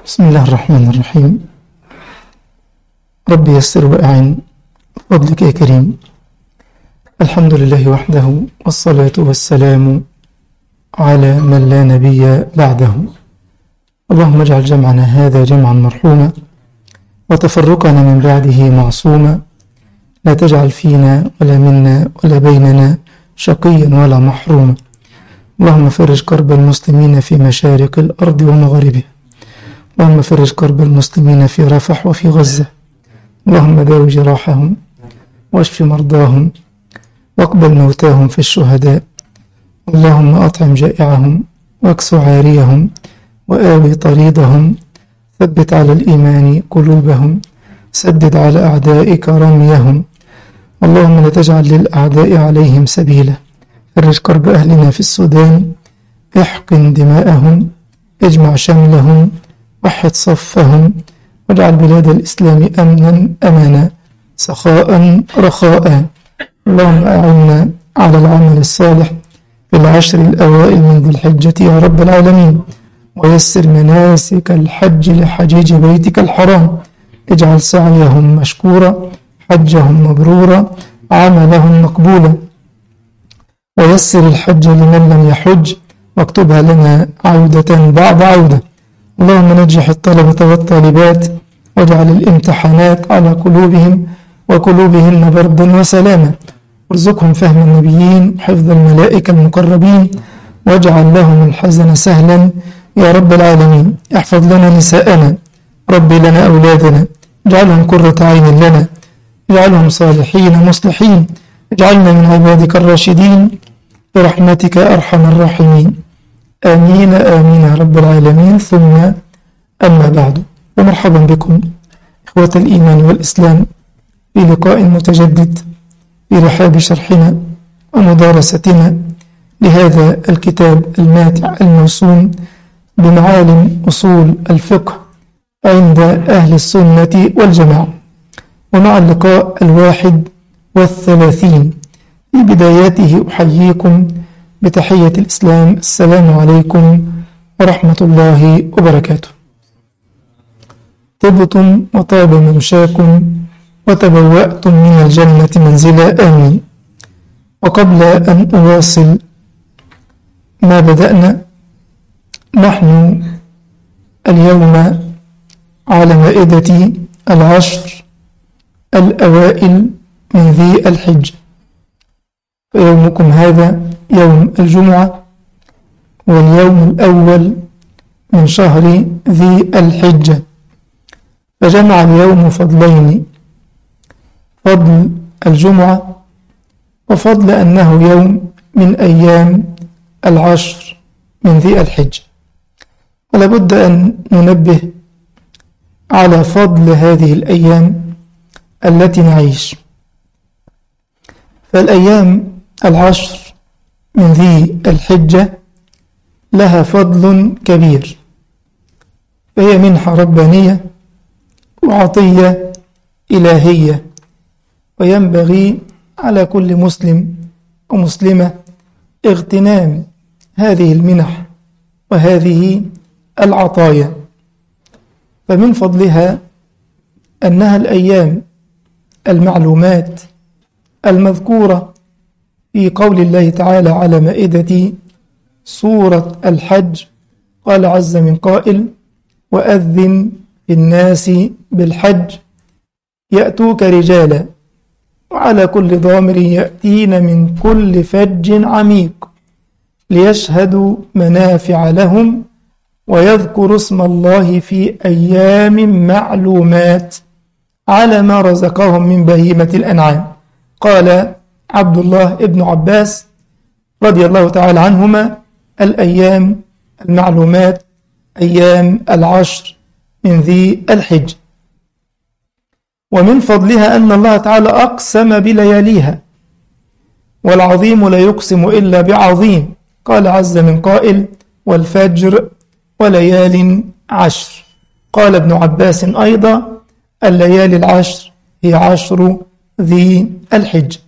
بسم الله الرحمن الرحيم رب يسر وأعن فضلك يا كريم الحمد لله وحده والصلاة والسلام على من لا نبي بعده اللهم اجعل جمعنا هذا جمعا مرحوما وتفرقنا من بعده معصوما لا تجعل فينا ولا منا ولا بيننا شقيا ولا محروما اللهم فرج كرب المسلمين في مشارق الأرض ومغاربها اللهم فرج كرب المسلمين في رفح وفي غزة اللهم داوي جراحهم واشف مرضاهم واقبل موتاهم في الشهداء اللهم أطعم جائعهم واكس عاريهم وآوي طريدهم ثبت على الإيمان قلوبهم سدد على أعدائك رميهم اللهم لا تجعل للأعداء عليهم سبيلا فرج كرب أهلنا في السودان احقن دماءهم اجمع شملهم وحد صفهم واجعل بلاد الإسلام أمنا أمانا سخاء رخاء اللهم أعنا على العمل الصالح في العشر الأوائل من ذي الحجة يا رب العالمين ويسر مناسك الحج لحجيج بيتك الحرام اجعل سعيهم مشكورا حجهم مبرورا عملهم مقبولا ويسر الحج لمن لم يحج واكتبها لنا عودة بعد عودة اللهم نجح الطلبة والطالبات واجعل الامتحانات على قلوبهم وقلوبهن بردا وسلاما وارزقهم فهم النبيين وحفظ الملائكة المقربين واجعل لهم الحزن سهلا يا رب العالمين احفظ لنا نساءنا ربي لنا أولادنا اجعلهم قرة عين لنا اجعلهم صالحين مصلحين اجعلنا من عبادك الراشدين برحمتك أرحم الراحمين آمين آمين يا رب العالمين ثم أما بعد ومرحبا بكم إخوة الإيمان والإسلام في لقاء متجدد في رحاب شرحنا ومدارستنا لهذا الكتاب الماتع الموسوم بمعالم أصول الفقه عند أهل السنة والجماعة ومع اللقاء الواحد والثلاثين في بداياته أحييكم بتحية الإسلام السلام عليكم ورحمة الله وبركاته طبتم وطاب ممشاكم وتبوأتم من الجنة منزلا آمين وقبل أن أواصل ما بدأنا نحن اليوم على مائدة العشر الأوائل من ذي الحج فيومكم هذا يوم الجمعة واليوم الأول من شهر ذي الحجة فجمع اليوم فضلين فضل الجمعة وفضل أنه يوم من أيام العشر من ذي الحجة ولابد أن ننبه على فضل هذه الأيام التي نعيش فالأيام العشر من ذي الحجة لها فضل كبير فهي منحة ربانية وعطية إلهية وينبغي على كل مسلم ومسلمة اغتنام هذه المنح وهذه العطايا فمن فضلها أنها الأيام المعلومات المذكورة في قول الله تعالى على مائدة سورة الحج قال عز من قائل وأذن في الناس بالحج يأتوك رجالا وعلى كل ضامر يأتين من كل فج عميق ليشهدوا منافع لهم ويذكروا اسم الله في أيام معلومات على ما رزقهم من بهيمة الأنعام قال عبد الله ابن عباس رضي الله تعالى عنهما الأيام المعلومات أيام العشر من ذي الحج ومن فضلها أن الله تعالى أقسم بلياليها والعظيم لا يقسم إلا بعظيم قال عز من قائل والفجر وليال عشر قال ابن عباس أيضا الليالي العشر هي عشر ذي الحج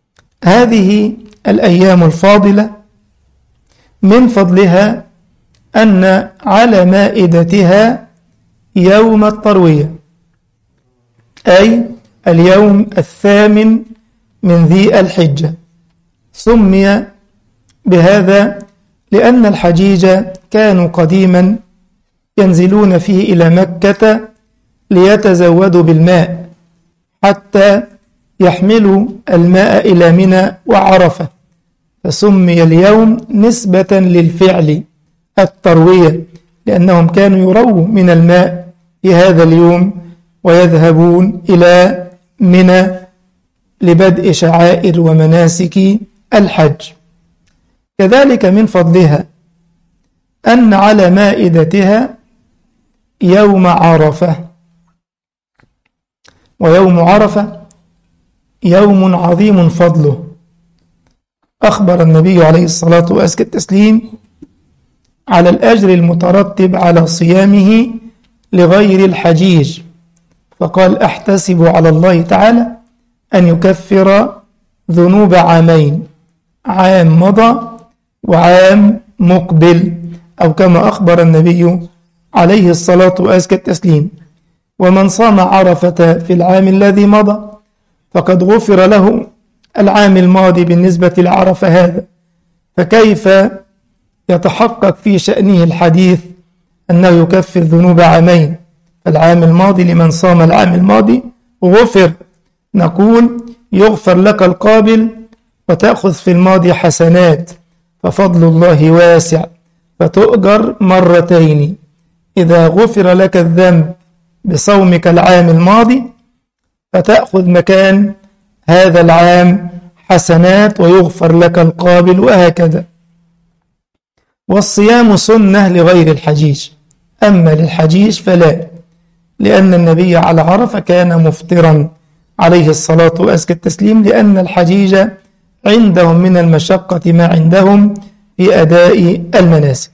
هذه الأيام الفاضلة من فضلها أن على مائدتها يوم التروية أي اليوم الثامن من ذي الحجة سمي بهذا لأن الحجيج كانوا قديما ينزلون فيه إلى مكة ليتزودوا بالماء حتى يحملوا الماء إلى منى وعرفة فسمي اليوم نسبة للفعل التروية لأنهم كانوا يرووا من الماء في هذا اليوم ويذهبون إلى منى لبدء شعائر ومناسك الحج كذلك من فضلها أن على مائدتها يوم عرفة ويوم عرفة يوم عظيم فضله أخبر النبي عليه الصلاة وأزكى التسليم على الأجر المترتب على صيامه لغير الحجيج فقال أحتسب على الله تعالى أن يكفر ذنوب عامين عام مضى وعام مقبل أو كما أخبر النبي عليه الصلاة وأزكى التسليم ومن صام عرفة في العام الذي مضى فقد غفر له العام الماضي بالنسبة لعرفة هذا فكيف يتحقق في شأنه الحديث أنه يكفر ذنوب عامين العام الماضي لمن صام العام الماضي غفر نقول يغفر لك القابل وتأخذ في الماضي حسنات ففضل الله واسع فتؤجر مرتين إذا غفر لك الذنب بصومك العام الماضي فتأخذ مكان هذا العام حسنات ويغفر لك القابل وهكذا والصيام سنة لغير الحجيج أما للحجيج فلا لأن النبي على عرفة كان مفطرا عليه الصلاة وأزكى التسليم لأن الحجيج عندهم من المشقة ما عندهم في أداء المناسك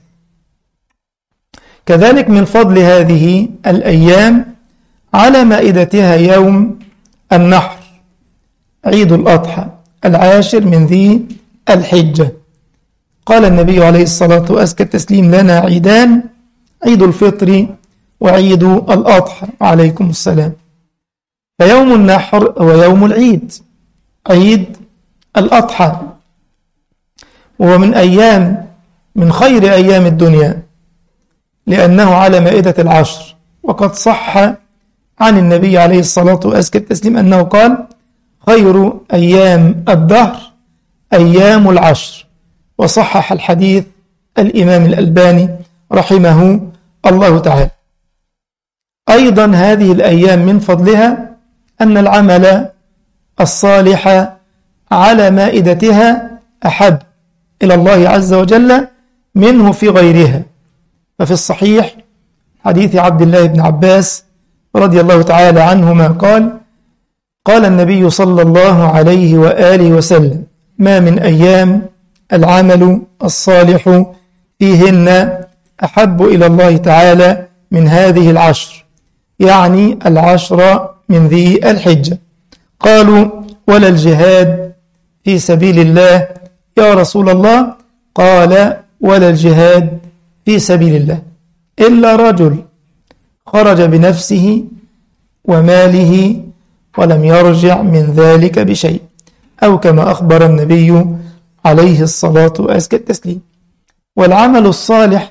كذلك من فضل هذه الأيام على مائدتها يوم النحر عيد الأضحى العاشر من ذي الحجة قال النبي عليه الصلاة وأزكى التسليم لنا عيدان عيد الفطر وعيد الأضحى عليكم السلام فيوم النحر هو يوم العيد عيد الأضحى وهو من أيام من خير أيام الدنيا لأنه على مائدة العشر وقد صح عن النبي عليه الصلاة وأزكى التسليم أنه قال خير أيام الدهر أيام العشر وصحح الحديث الإمام الألباني رحمه الله تعالى أيضا هذه الأيام من فضلها أن العمل الصالح على مائدتها أحب إلى الله عز وجل منه في غيرها ففي الصحيح حديث عبد الله بن عباس رضي الله تعالى عنهما قال قال النبي صلى الله عليه وآله وسلم ما من أيام العمل الصالح فيهن أحب إلى الله تعالى من هذه العشر يعني العشر من ذي الحجة قالوا ولا الجهاد في سبيل الله يا رسول الله قال ولا الجهاد في سبيل الله إلا رجل خرج بنفسه وماله ولم يرجع من ذلك بشيء أو كما أخبر النبي عليه الصلاة وأزكى التسليم والعمل الصالح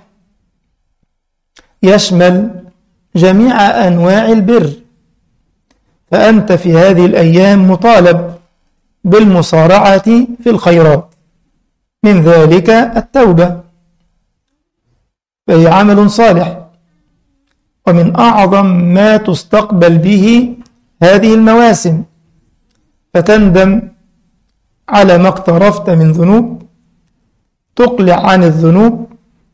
يشمل جميع أنواع البر فأنت في هذه الأيام مطالب بالمصارعة في الخيرات من ذلك التوبة فهي عمل صالح ومن أعظم ما تستقبل به هذه المواسم فتندم على ما اقترفت من ذنوب تقلع عن الذنوب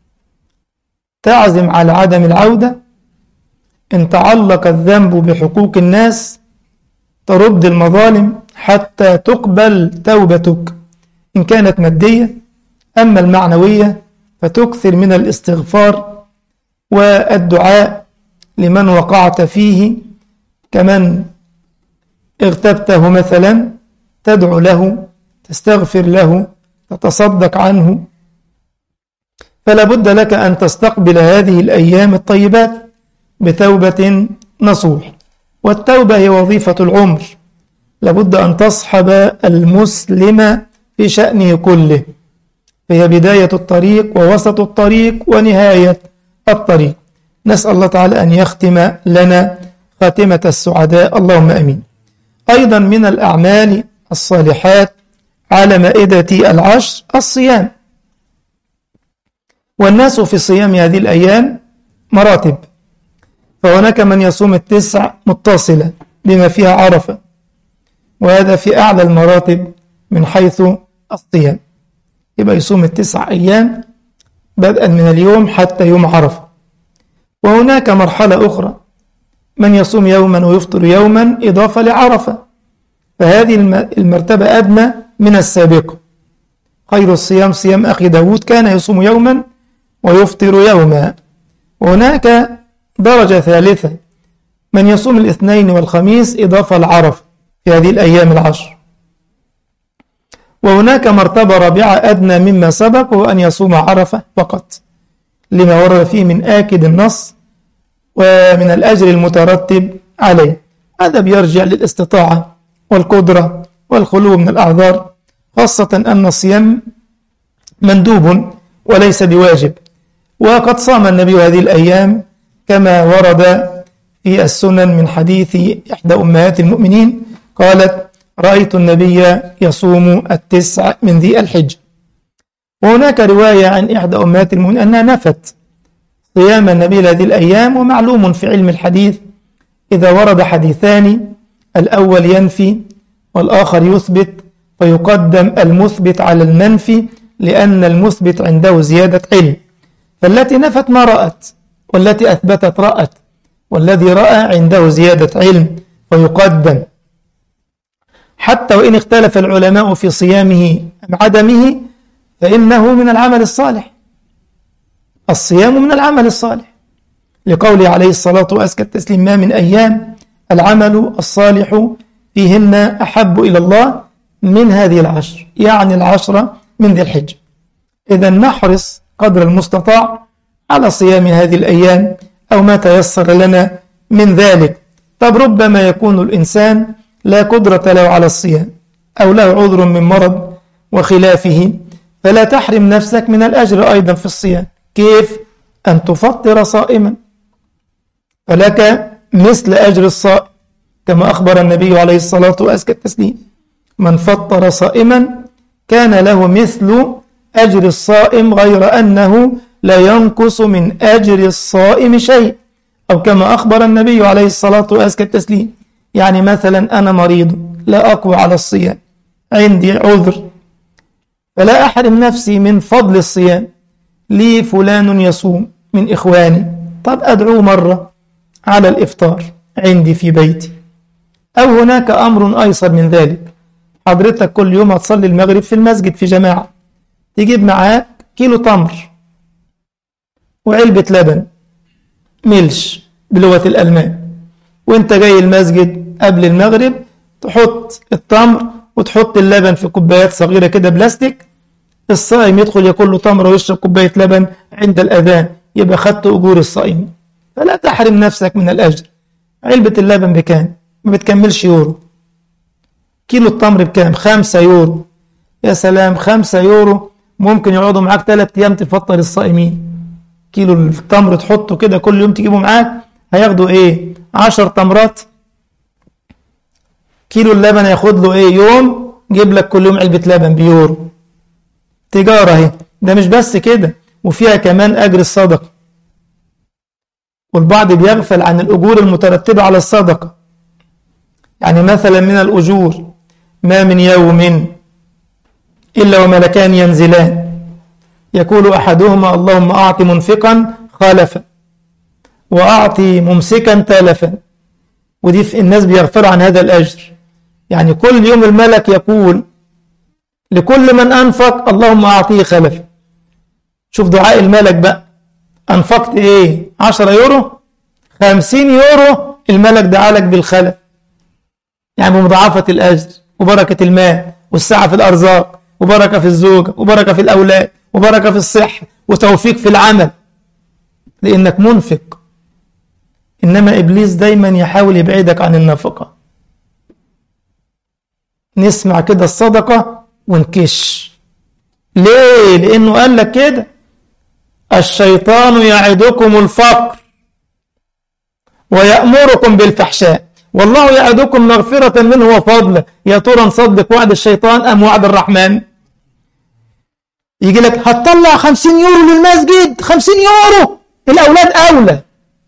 تعزم على عدم العودة إن تعلق الذنب بحقوق الناس ترد المظالم حتى تقبل توبتك إن كانت مادية أما المعنوية فتكثر من الاستغفار والدعاء لمن وقعت فيه كمن اغتبته مثلا تدعو له تستغفر له تتصدق عنه فلا بد لك أن تستقبل هذه الأيام الطيبات بتوبة نصوح والتوبة هي وظيفة العمر لابد أن تصحب المسلم في شأنه كله فهي بداية الطريق ووسط الطريق ونهاية الطريق نسأل الله تعالى أن يختم لنا خاتمة السعداء اللهم أمين أيضا من الأعمال الصالحات على مائدة العشر الصيام والناس في صيام هذه الأيام مراتب فهناك من يصوم التسع متصلة بما فيها عرفة وهذا في أعلى المراتب من حيث الصيام يبقى يصوم التسع أيام بدءا من اليوم حتى يوم عرفة وهناك مرحلة أخرى من يصوم يوما ويفطر يوما إضافة لعرفة فهذه المرتبة أدنى من السابقة خير الصيام صيام أخي داود كان يصوم يوما ويفطر يوما وهناك درجة ثالثة من يصوم الاثنين والخميس إضافة العرف في هذه الأيام العشر وهناك مرتبة رابعة أدنى مما سبق وهو أن يصوم عرفة فقط لما ورد فيه من آكد النص ومن الأجر المترتب عليه هذا بيرجع للاستطاعة والقدرة والخلو من الأعذار خاصة أن الصيام مندوب وليس بواجب وقد صام النبي هذه الأيام كما ورد في السنن من حديث إحدى أمهات المؤمنين قالت رأيت النبي يصوم التسع من ذي الحج وهناك رواية عن إحدى أمهات المؤمنين أنها نفت صيام النبي هذه الأيام ومعلوم في علم الحديث إذا ورد حديثان الأول ينفي والآخر يثبت فيقدم المثبت على المنفي لأن المثبت عنده زيادة علم فالتي نفت ما رأت والتي أثبتت رأت والذي رأى عنده زيادة علم ويقدم حتى وإن اختلف العلماء في صيامه أم عدمه فإنه من العمل الصالح الصيام من العمل الصالح لقوله عليه الصلاة وأزكى التسليم ما من أيام العمل الصالح فيهن أحب إلى الله من هذه العشر يعني العشرة من ذي الحج إذا نحرص قدر المستطاع على صيام هذه الأيام أو ما تيسر لنا من ذلك طب ربما يكون الإنسان لا قدرة له على الصيام أو له عذر من مرض وخلافه فلا تحرم نفسك من الأجر أيضا في الصيام كيف؟ أن تفطر صائما فلك مثل أجر الصائم كما أخبر النبي عليه الصلاة وأزكى التسليم من فطر صائما كان له مثل أجر الصائم غير أنه لا ينقص من أجر الصائم شيء أو كما أخبر النبي عليه الصلاة وأزكى التسليم يعني مثلا أنا مريض لا أقوى على الصيام عندي عذر فلا أحرم نفسي من فضل الصيام لي فلان يصوم من إخواني طب أدعو مرة على الإفطار عندي في بيتي أو هناك أمر أيسر من ذلك حضرتك كل يوم هتصلي المغرب في المسجد في جماعة تجيب معاك كيلو تمر وعلبة لبن ملش بلغة الألمان وانت جاي المسجد قبل المغرب تحط التمر وتحط اللبن في كوبايات صغيرة كده بلاستيك الصائم يدخل ياكل له تمر ويشرب كوباية لبن عند الأذان يبقى خدت أجور الصائم فلا تحرم نفسك من الأجر علبة اللبن بكام ما بتكملش يورو كيلو التمر بكام خمسة يورو يا سلام خمسة يورو ممكن يقعدوا معاك ثلاث أيام تفطر الصائمين كيلو التمر تحطه كده كل يوم تجيبه معاك هياخدوا ايه عشر تمرات كيلو اللبن ياخد له ايه يوم جيب لك كل يوم علبة لبن بيورو تجارة اهي ده مش بس كده وفيها كمان أجر الصدقة والبعض بيغفل عن الأجور المترتبة على الصدقة يعني مثلا من الأجور ما من يوم إلا وملكان ينزلان يقول أحدهما اللهم أعط منفقا خلفا وأعطي ممسكا تلفا ودي الناس بيغفلوا عن هذا الأجر يعني كل يوم الملك يقول لكل من أنفق اللهم أعطيه خلفا شوف دعاء الملك بقى أنفقت إيه 10 يورو 50 يورو الملك دعا لك بالخلف يعني بمضاعفة الأجر وبركة المال والسعة في الأرزاق وبركة في الزوجة وبركة في الأولاد وبركة في الصحة وتوفيق في العمل لأنك منفق إنما إبليس دايما يحاول يبعدك عن النفقة نسمع كده الصدقة ونكش ليه؟ لأنه قال لك كده الشيطان يعدكم الفقر ويأمركم بالفحشاء والله يعدكم مغفرة منه وفضله يا ترى نصدق وعد الشيطان أم وعد الرحمن يجي لك هتطلع خمسين يورو للمسجد خمسين يورو الأولاد أولى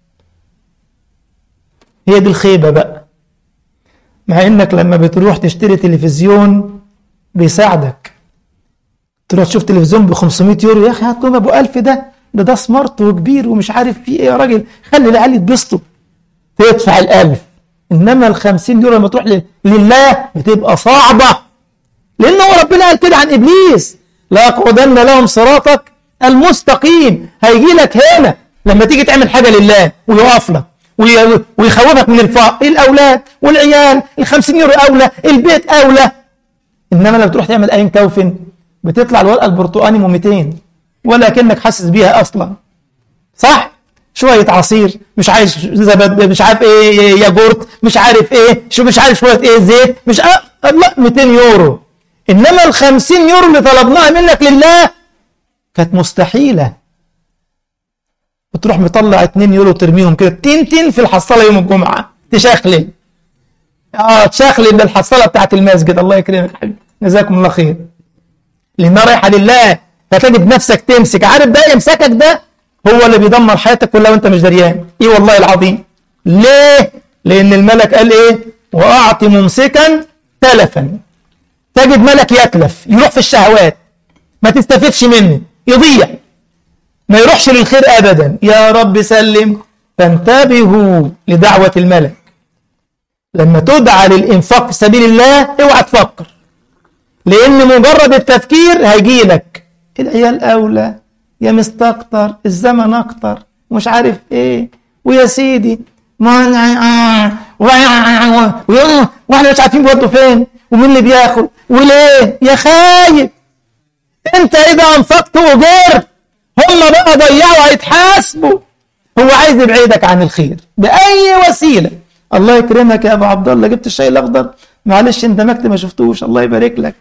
هي دي الخيبة بقى مع إنك لما بتروح تشتري تلفزيون بيساعدك تروح تشوف تلفزيون ب 500 يورو يا أخي هات لهم أبو 1000 ده ده ده سمارت وكبير ومش عارف فيه إيه يا راجل خلي العيال يتبسطوا تدفع الألف إنما ال 50 يورو لما تروح لله بتبقى صعبة لأن هو ربنا قال كده عن إبليس لا أقعدن لهم صراطك المستقيم هيجي لك هنا لما تيجي تعمل حاجة لله ويقف لك ويخوفك من الفقر الأولاد والعيال ال 50 يورو أولى البيت أولى إنما لما تروح تعمل أين كوفن بتطلع الورقة البرتقاني ب 200 ولكنك حاسس بيها أصلا صح؟ شوية عصير مش عايز زبد مش عارف ايه ياجورت مش عارف ايه شو مش عارف شوية ايه زيت مش عارف لا 200 يورو انما ال 50 يورو اللي طلبناها منك لله كانت مستحيلة وتروح مطلع 2 يورو ترميهم كده تين تين في الحصالة يوم الجمعة تشخلل اه تشخلل بالحصالة بتاعت المسجد الله يكرمك حبيبي جزاكم الله خير لانها رايحة لله فتجد نفسك تمسك عارف ده يمسكك ده هو اللي بيدمر حياتك كلها وانت مش دريان ايه والله العظيم ليه لان الملك قال ايه واعطي ممسكا تلفا تجد ملك يتلف يروح في الشهوات ما تستفدش منه يضيع ما يروحش للخير ابدا يا رب سلم فانتبهوا لدعوة الملك لما تدعى للإنفاق في سبيل الله اوعى تفكر لأن مجرد التفكير هيجي لك العيال أولى يا مستكتر الزمن أكتر مش عارف إيه ويا سيدي ما واحنا مش عارفين بيودوا فين ومين اللي بياخد وليه يا خايب انت اذا انفقت وجرت هم بقى ضيعوا هيتحاسبوا هو عايز يبعدك عن الخير باي وسيله الله يكرمك يا ابو عبد الله جبت الشاي الاخضر معلش اندمجت ما شفتوش الله يبارك لك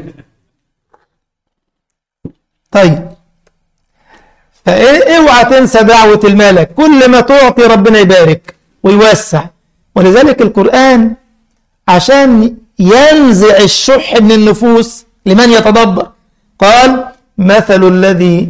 طيب فايه اوعى تنسى دعوه الملك كل ما تعطي ربنا يبارك ويوسع ولذلك القران عشان ينزع الشح من النفوس لمن يتدبر قال مثل الذي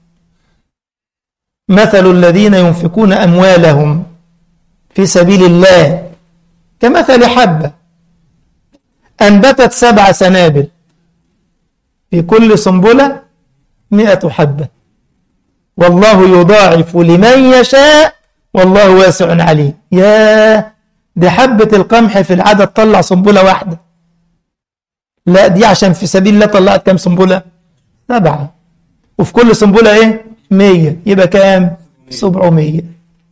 مثل الذين ينفقون أموالهم في سبيل الله كمثل حبة أنبتت سبع سنابل في كل سنبلة مئة حبة والله يضاعف لمن يشاء والله واسع عليم يا دي حبة القمح في العدد طلع سنبلة واحدة لا دي عشان في سبيل الله طلعت كام سنبلة سبعة وفي كل سنبلة ايه مية يبقى كام سبعمية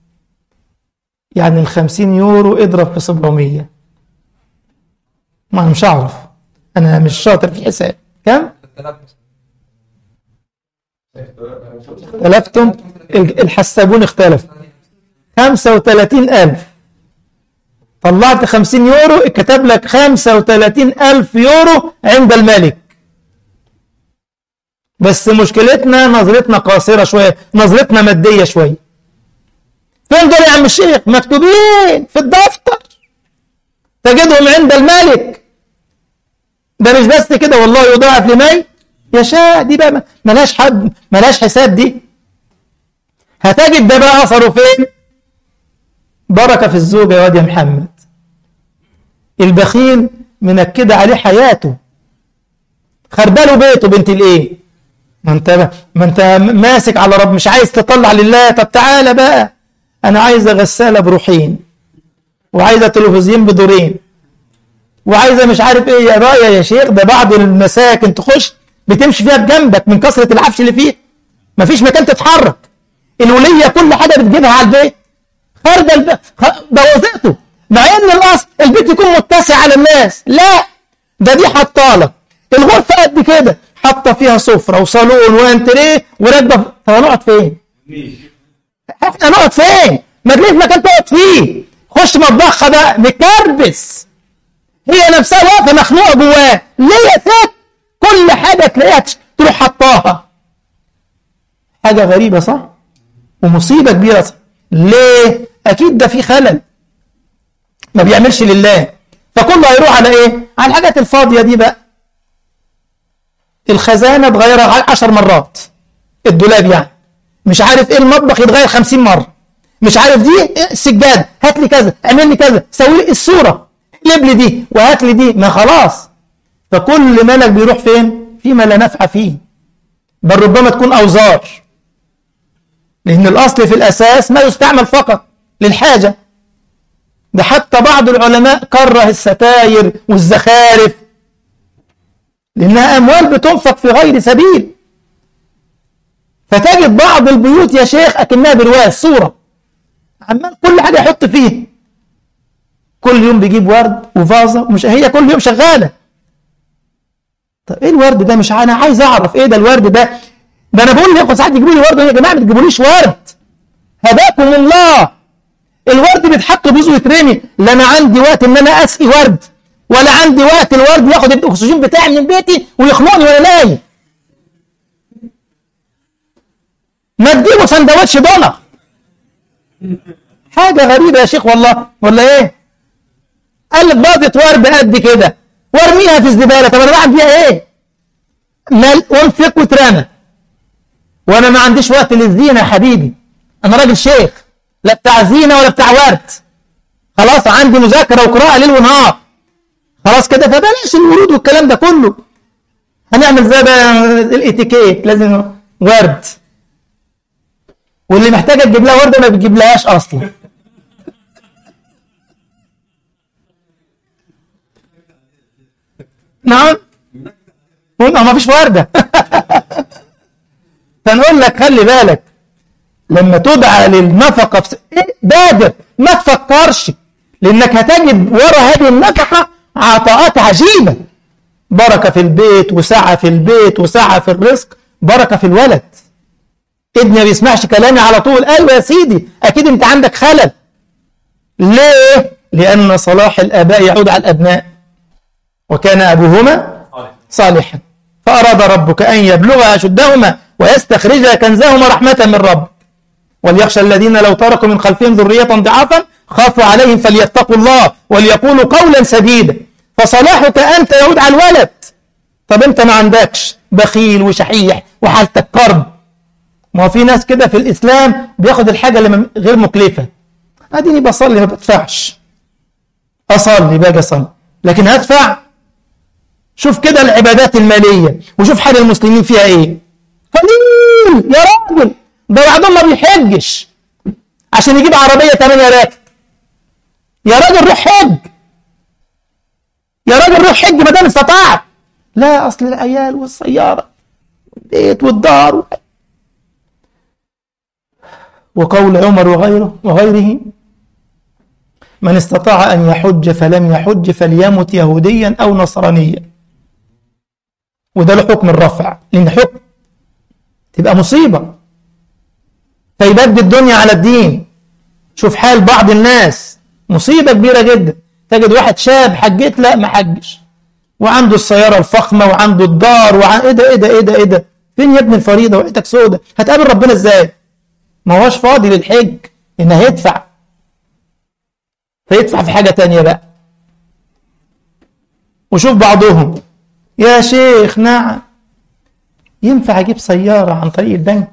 يعني الخمسين يورو اضرب في سبعمية ما أنا مش هعرف أنا مش شاطر في الحساب كم اختلفتم الحسابون اختلف خمسة وثلاثين ألف طلعت خمسين يورو كتب لك خمسة وثلاثين ألف يورو عند الملك بس مشكلتنا نظرتنا قاصرة شوية نظرتنا مادية شوية فين دول يا عم الشيخ مكتوبين في الدفتر تجدهم عند الملك ده مش بس كده والله يضاعف لمن يشاء دي بقى ملاش حد ملاش حساب دي هتجد ده بقى أثره فين بركة في الزوجة يا واد يا محمد البخيل منكده عليه حياته خربله بيته بنت الايه ما انت ما انت ماسك على رب مش عايز تطلع لله طب تعالى بقى انا عايزه غساله بروحين وعايزه تلفزيون بدورين وعايزه مش عارف ايه يا رايه يا شيخ ده بعض المساكن تخش بتمشي فيها بجنبك من كثره العفش اللي فيه مفيش مكان تتحرك الوليه كل حاجه بتجيبها على البيت خارجه الب... بوظته مع ان الاصل البيت يكون متسع على الناس لا ده دي حطالك الغرفه قد كده حاطه فيها سفره وصالون وانتريه وراكبه طب هنقعد فين؟ احنا نقعد فين؟ ما تلاقيش مكان تقعد فيه خش مطبخها بقى مكربس هي نفسها واقفه مخنوقه جواه ليه يا ست؟ كل حاجه تلاقيها تروح حطاها حاجه غريبه صح؟ ومصيبه كبيره صح؟ ليه؟ اكيد ده في خلل ما بيعملش لله فكله هيروح على ايه؟ على الحاجات الفاضيه دي بقى الخزانه تغيرها عشر مرات الدولاب يعني مش عارف ايه المطبخ يتغير خمسين مره مش عارف دي السجاد هات لي كذا اعمل لي كذا سوي لي الصوره اقلب لي دي وهات لي دي ما خلاص فكل ملك بيروح فين فيما لا نفع فيه بل ربما تكون اوزار لان الاصل في الاساس ما يستعمل فقط للحاجه ده حتى بعض العلماء كره الستاير والزخارف لانها اموال بتنفق في غير سبيل فتجد بعض البيوت يا شيخ اكنها برواز صوره عمال كل حاجه يحط فيه كل يوم بيجيب ورد وفازه ومش هي كل يوم شغاله طب ايه الورد ده مش انا عايز اعرف ايه ده الورد ده ده انا بقول لكم ساعات يجيبوا لي ورد يا جماعه ما تجيبوليش ورد هداكم الله الورد بيتحط بوزه ويترمي لا انا عندي وقت ان انا اسقي ورد ولا عندي وقت الورد ياخد الاكسجين بتاعي من بيتي ويخنقني وانا نايم ما تجيبوا سندوتش ضنا حاجة غريبة يا شيخ والله ولا ايه قال لك باضة ورد قد كده وارميها في الزبالة طب انا بعمل بيها ايه مال وانفق وترمى وانا ما عنديش وقت للزينة يا حبيبي انا راجل شيخ لا بتاع زينة ولا بتاع ورد خلاص عندي مذاكرة وقراءة ليل ونهار خلاص كده فبلاش الورود والكلام ده كله هنعمل زي بقى الاتيكيت لازم ورد واللي محتاجه تجيب لها ورده ما بتجيب لهاش اصلا نعم قلنا ما فيش ورده فنقول لك خلي بالك لما تدعى للنفقه في إيه؟ بادر ما تفكرش لانك هتجد ورا هذه النفقه عطاءات عجيبه بركه في البيت وسعه في البيت وسعه في الرزق بركه في الولد ابني ما بيسمعش كلامي على طول ايوه يا سيدي اكيد انت عندك خلل ليه لان صلاح الاباء يعود على الابناء وكان ابوهما صالحا فاراد ربك ان يبلغ اشدهما ويستخرج كنزهما رحمه من ربك وليخشى الذين لو تركوا من خلفهم ذريه ضعافا خافوا عليهم فليتقوا الله وليقولوا قولا سديدا فصلاحك انت يعود على الولد طب انت ما عندكش بخيل وشحيح وحالتك كرب ما هو في ناس كده في الإسلام بياخد الحاجة اللي غير مكلفة أديني بصلي ما بدفعش أصلي باجي أصلي لكن هدفع شوف كده العبادات المالية وشوف حال المسلمين فيها إيه قليل يا راجل ده بعضهم ما بيحجش عشان يجيب عربية 8 راكب يا راجل روح حج يا راجل روح حج ما دام استطعت لا أصل العيال والسيارة والبيت والدار وقول عمر وغيره وغيره من استطاع أن يحج فلم يحج فليمت يهوديا أو نصرانيا وده له حكم الرفع لأن حكم تبقى مصيبة فيبدي الدنيا على الدين شوف حال بعض الناس مصيبة كبيرة جدا تجد واحد شاب حجيت لا ما حجش وعنده السيارة الفخمة وعنده الدار وعن ايه ده ايه ده ايه ده ايه ده فين يا ابن الفريضة وقتك سودة هتقابل ربنا ازاي ما هوش فاضي للحج إنه هيدفع فيدفع في حاجة تانية بقى وشوف بعضهم يا شيخ نعم ينفع أجيب سيارة عن طريق البنك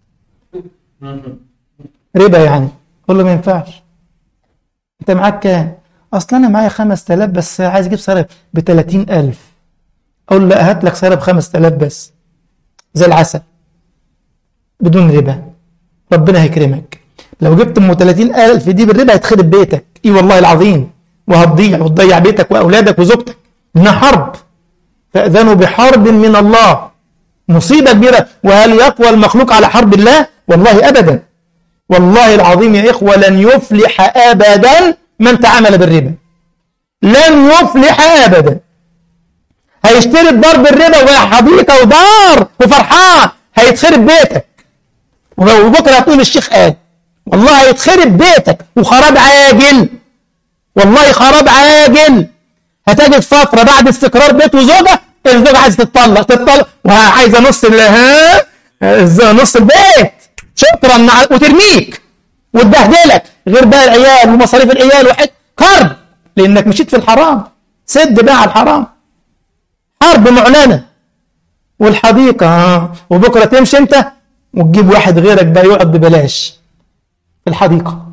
ربا يعني قول له ما ينفعش أنت معاك كام أصلا أنا معايا 5000 بس عايز أجيب سيارة ب 30000 أقول له هات لك سيارة ب 5000 بس زي العسل بدون ربا ربنا هيكرمك لو جبت ام 30000 دي بالربا هيتخرب بيتك اي والله العظيم وهتضيع وتضيع بيتك واولادك وزوجتك انها حرب فاذنوا بحرب من الله مصيبه كبيره وهل يقوى المخلوق على حرب الله والله ابدا والله العظيم يا اخوه لن يفلح ابدا من تعامل بالربا لن يفلح ابدا هيشتري بضرب الربا وحديقة ودار وفرحان هيتخرب بيتك وبكرة هتقول الشيخ قال والله هيتخرب بيتك وخراب عاجل والله خراب عاجل هتجد فترة بعد استقرار بيت وزوجة الزوجة عايزة تتطلق تتطلق وعايزة نص ال ها نص البيت شكرا وترميك وتبهدلك غير بقى العيال ومصاريف العيال وحد كرب لانك مشيت في الحرام سد بقى على الحرام حرب معلنة والحديقة ها وبكرة تمشي انت وتجيب واحد غيرك بقى يقعد ببلاش في الحديقة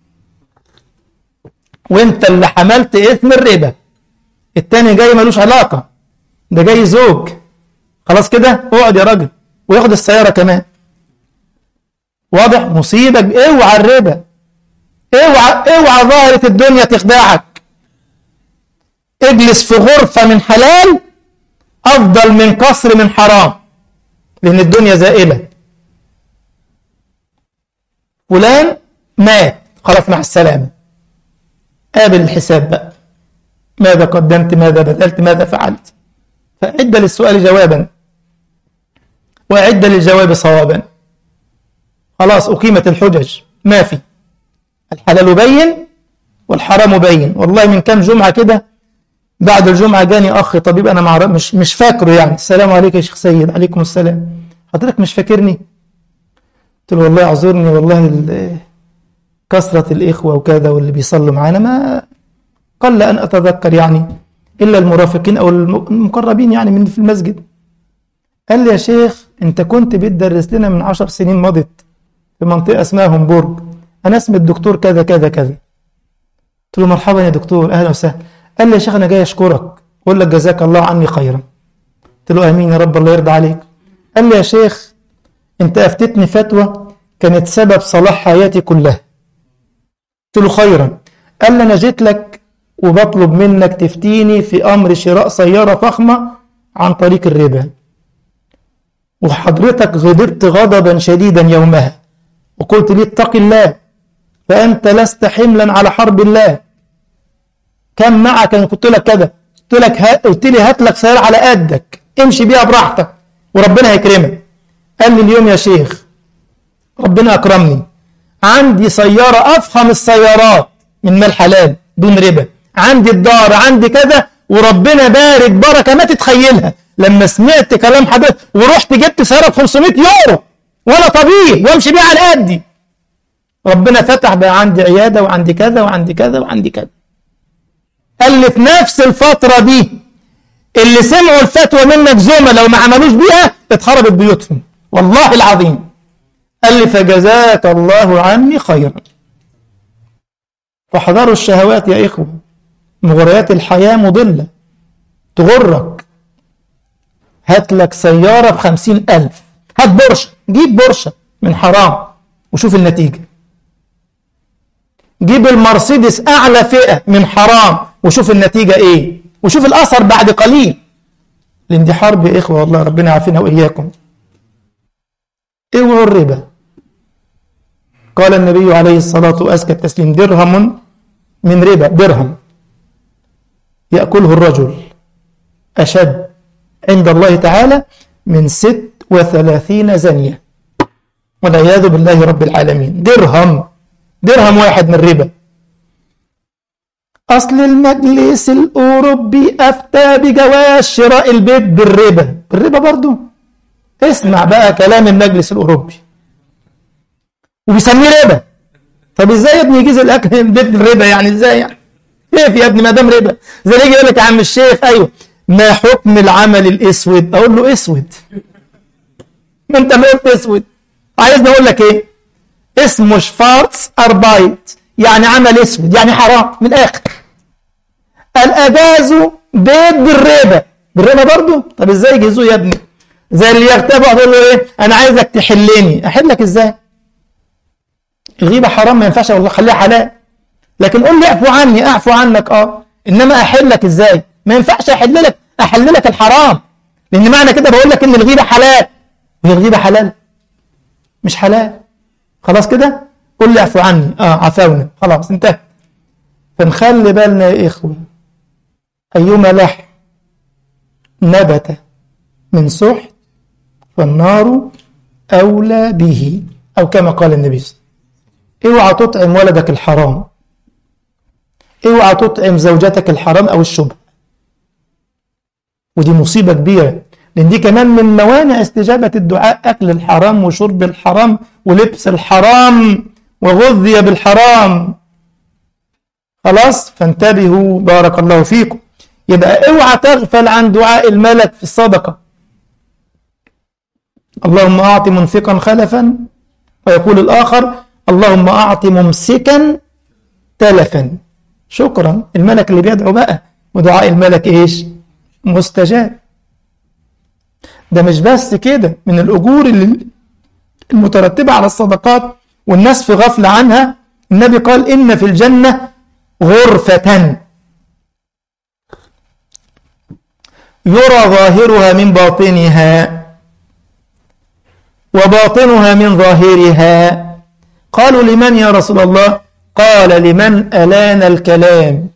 وانت اللي حملت اسم الربا التاني جاي ملوش علاقة ده جاي زوج خلاص كده اقعد يا راجل وياخد السيارة كمان واضح مصيبة اوعى الربا اوعى اوعى ظاهرة الدنيا تخدعك اجلس في غرفة من حلال افضل من قصر من حرام لان الدنيا زائلة فلان مات خلاص مع السلامة قابل الحساب بقى ماذا قدمت ماذا بذلت ماذا فعلت فعد للسؤال جوابا وأعد للجواب صوابا خلاص أقيمت الحجج ما في الحلال بين والحرام بين والله من كام جمعة كده بعد الجمعة جاني أخ طبيب أنا مع مش مش فاكره يعني السلام عليك يا شيخ سيد عليكم السلام حضرتك مش فاكرني قلت له والله اعذرني والله كثرة الإخوة وكذا واللي بيصلوا معانا ما قل أن أتذكر يعني إلا المرافقين أو المقربين يعني من في المسجد قال لي يا شيخ أنت كنت بتدرس لنا من عشر سنين مضت في منطقة اسمها همبورج أنا اسمي الدكتور كذا كذا كذا قلت له مرحبا يا دكتور أهلا وسهلا قال لي يا شيخ أنا جاي أشكرك أقول لك جزاك الله عني خيرا قلت له آمين يا رب الله يرضى عليك قال لي يا شيخ أنت أفتتني فتوى كانت سبب صلاح حياتي كلها قلت له خيرا قال لي أنا جيت لك وبطلب منك تفتيني في أمر شراء سيارة فخمة عن طريق الربا وحضرتك غضبت غضبا شديدا يومها وقلت لي اتق الله فأنت لست حملا على حرب الله كم معك أنا قلت لك كذا قلت لك ها قلت لي هات لك سيارة على قدك امشي بيها براحتك وربنا هيكرمك قال لي اليوم يا شيخ ربنا أكرمني عندي سيارة أفخم السيارات من مال حلال دون ربا عندي الدار عندي كذا وربنا بارك بركة ما تتخيلها لما سمعت كلام حضرتك ورحت جبت سيارة ب 500 يورو ولا طبيعي وامشي بيها على قدي ربنا فتح بقى عندي عيادة وعندي كذا وعندي كذا وعندي كذا قال لي في نفس الفترة دي اللي سمعوا الفتوى منك زملاء وما عملوش بيها اتخربت بيوتهم والله العظيم قال لي فجزاك الله عني خيرا فاحذروا الشهوات يا إخوة مغريات الحياة مضلة تغرك هات لك سيارة بخمسين ألف هات بورشة جيب بورشة من حرام وشوف النتيجة جيب المرسيدس أعلى فئة من حرام وشوف النتيجة إيه وشوف الأثر بعد قليل لأن دي حرب يا إخوة والله ربنا يعافينا وإياكم اوعوا الربا قال النبي عليه الصلاة وأزكى التسليم درهم من ربا درهم يأكله الرجل أشد عند الله تعالى من ست وثلاثين زنية والعياذ بالله رب العالمين درهم درهم واحد من ربا أصل المجلس الأوروبي أفتى بجواز شراء البيت بالربا بالربا برضو اسمع بقى كلام المجلس الأوروبي وبيسميه ربا طب ازاي يا ابني يجيز الاكل البيت بالربا يعني ازاي يعني كيف يا ابني ما دام ربا زي يجي يقول لك يا عم الشيخ ايوه ما حكم العمل الاسود اقول له اسود ما انت ما قلت اسود عايزني اقول لك ايه اسمه شفارتس اربايت يعني عمل اسود يعني حرام من الاخر الاجازوا بيت بالربا بالربا برضه طب ازاي يجيزوه يا ابني زي اللي يغتابه اقول له ايه انا عايزك تحلني احلك ازاي الغيبه حرام ما ينفعش والله خليها حلال لكن قول لي اعفو عني اعفو عنك اه انما احلك ازاي ما ينفعش احل لك احل لك الحرام لان معنى كده بقول لك ان الغيبه حلال وهي الغيبه حلال مش حلال خلاص كده قول لي اعفو عني اه عفونا خلاص انتهى فنخلي بالنا يا اخوه ايما لحم نبت من سحت فالنار أولى به أو كما قال النبي صلى الله عليه وسلم اوعى تطعم ولدك الحرام اوعى تطعم زوجتك الحرام أو الشبه ودي مصيبة كبيرة لأن دي كمان من موانع استجابة الدعاء أكل الحرام وشرب الحرام ولبس الحرام وغذي بالحرام خلاص فانتبهوا بارك الله فيكم يبقى اوعى تغفل عن دعاء الملك في الصدقة اللهم أعط منفقا خلفا ويقول الآخر اللهم أعط ممسكا تلفا شكرا الملك اللي بيدعو بقى ودعاء الملك إيش مستجاب ده مش بس كده من الأجور اللي المترتبة على الصدقات والناس في غفلة عنها النبي قال إن في الجنة غرفة يرى ظاهرها من باطنها وباطنها من ظاهرها قالوا لمن يا رسول الله قال لمن ألان الكلام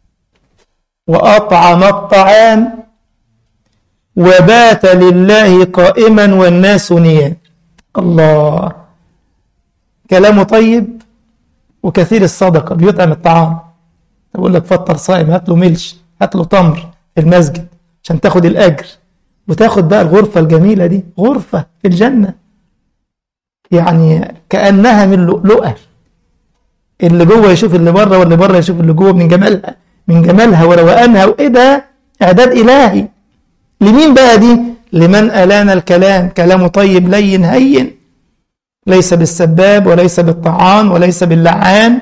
وأطعم الطعام وبات لله قائما والناس نيام الله كلامه طيب وكثير الصدقة بيطعم الطعام يقول لك فطر صائم هات له ملش هات له تمر في المسجد عشان تاخد الأجر وتاخد بقى الغرفة الجميلة دي غرفة في الجنة يعني كأنها من لؤلؤة اللي جوه يشوف اللي بره واللي بره يشوف اللي جوه من جمالها من جمالها وروقانها وإيه ده إعداد إلهي لمين بقى دي لمن ألان الكلام كلامه طيب لين هين ليس بالسباب وليس بالطعان وليس باللعان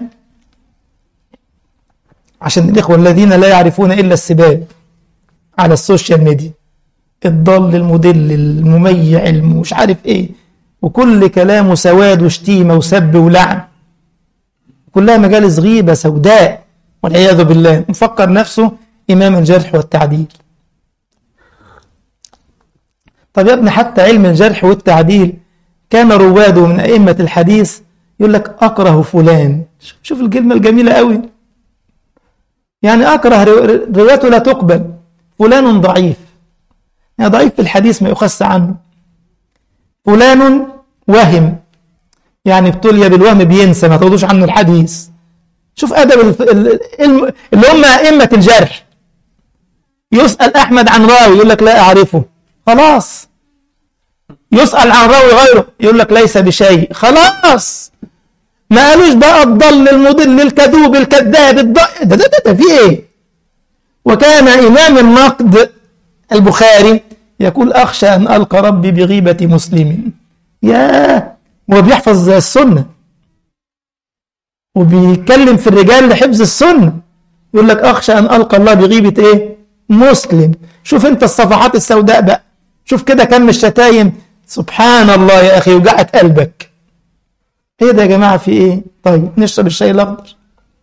عشان الإخوة الذين لا يعرفون إلا السباب على السوشيال ميديا الضل المدل المميع المش عارف إيه وكل كلامه سواد وشتيمة وسب ولعن كلها مجالس غيبة سوداء والعياذ بالله مفكر نفسه إمام الجرح والتعديل طب يا ابني حتى علم الجرح والتعديل كان رواده من أئمة الحديث يقول لك أكره فلان شوف الكلمة الجميلة قوي يعني أكره روايته لا تقبل فلان ضعيف يعني ضعيف في الحديث ما يخص عنه فلان وهم يعني ابتلي بالوهم بينسى ما تاخدوش عنه الحديث شوف أدب اللي هم أئمة الجرح يسأل أحمد عن راوي يقول لك لا أعرفه خلاص يسأل عن راوي غيره يقول لك ليس بشيء خلاص ما قالوش بقى الضل المضل الكذوب الكذاب الض... ده, ده, ده, ده في ايه وكان إمام النقد البخاري يقول أخشى أن ألقى ربي بغيبة مسلم ياه هو بيحفظ السنة وبيتكلم في الرجال لحفظ السنة يقول لك أخشى أن ألقى الله بغيبة إيه مسلم شوف أنت الصفحات السوداء بقى شوف كده كم الشتايم سبحان الله يا أخي وجعت قلبك ايه ده يا جماعة في ايه طيب نشرب الشاي الأخضر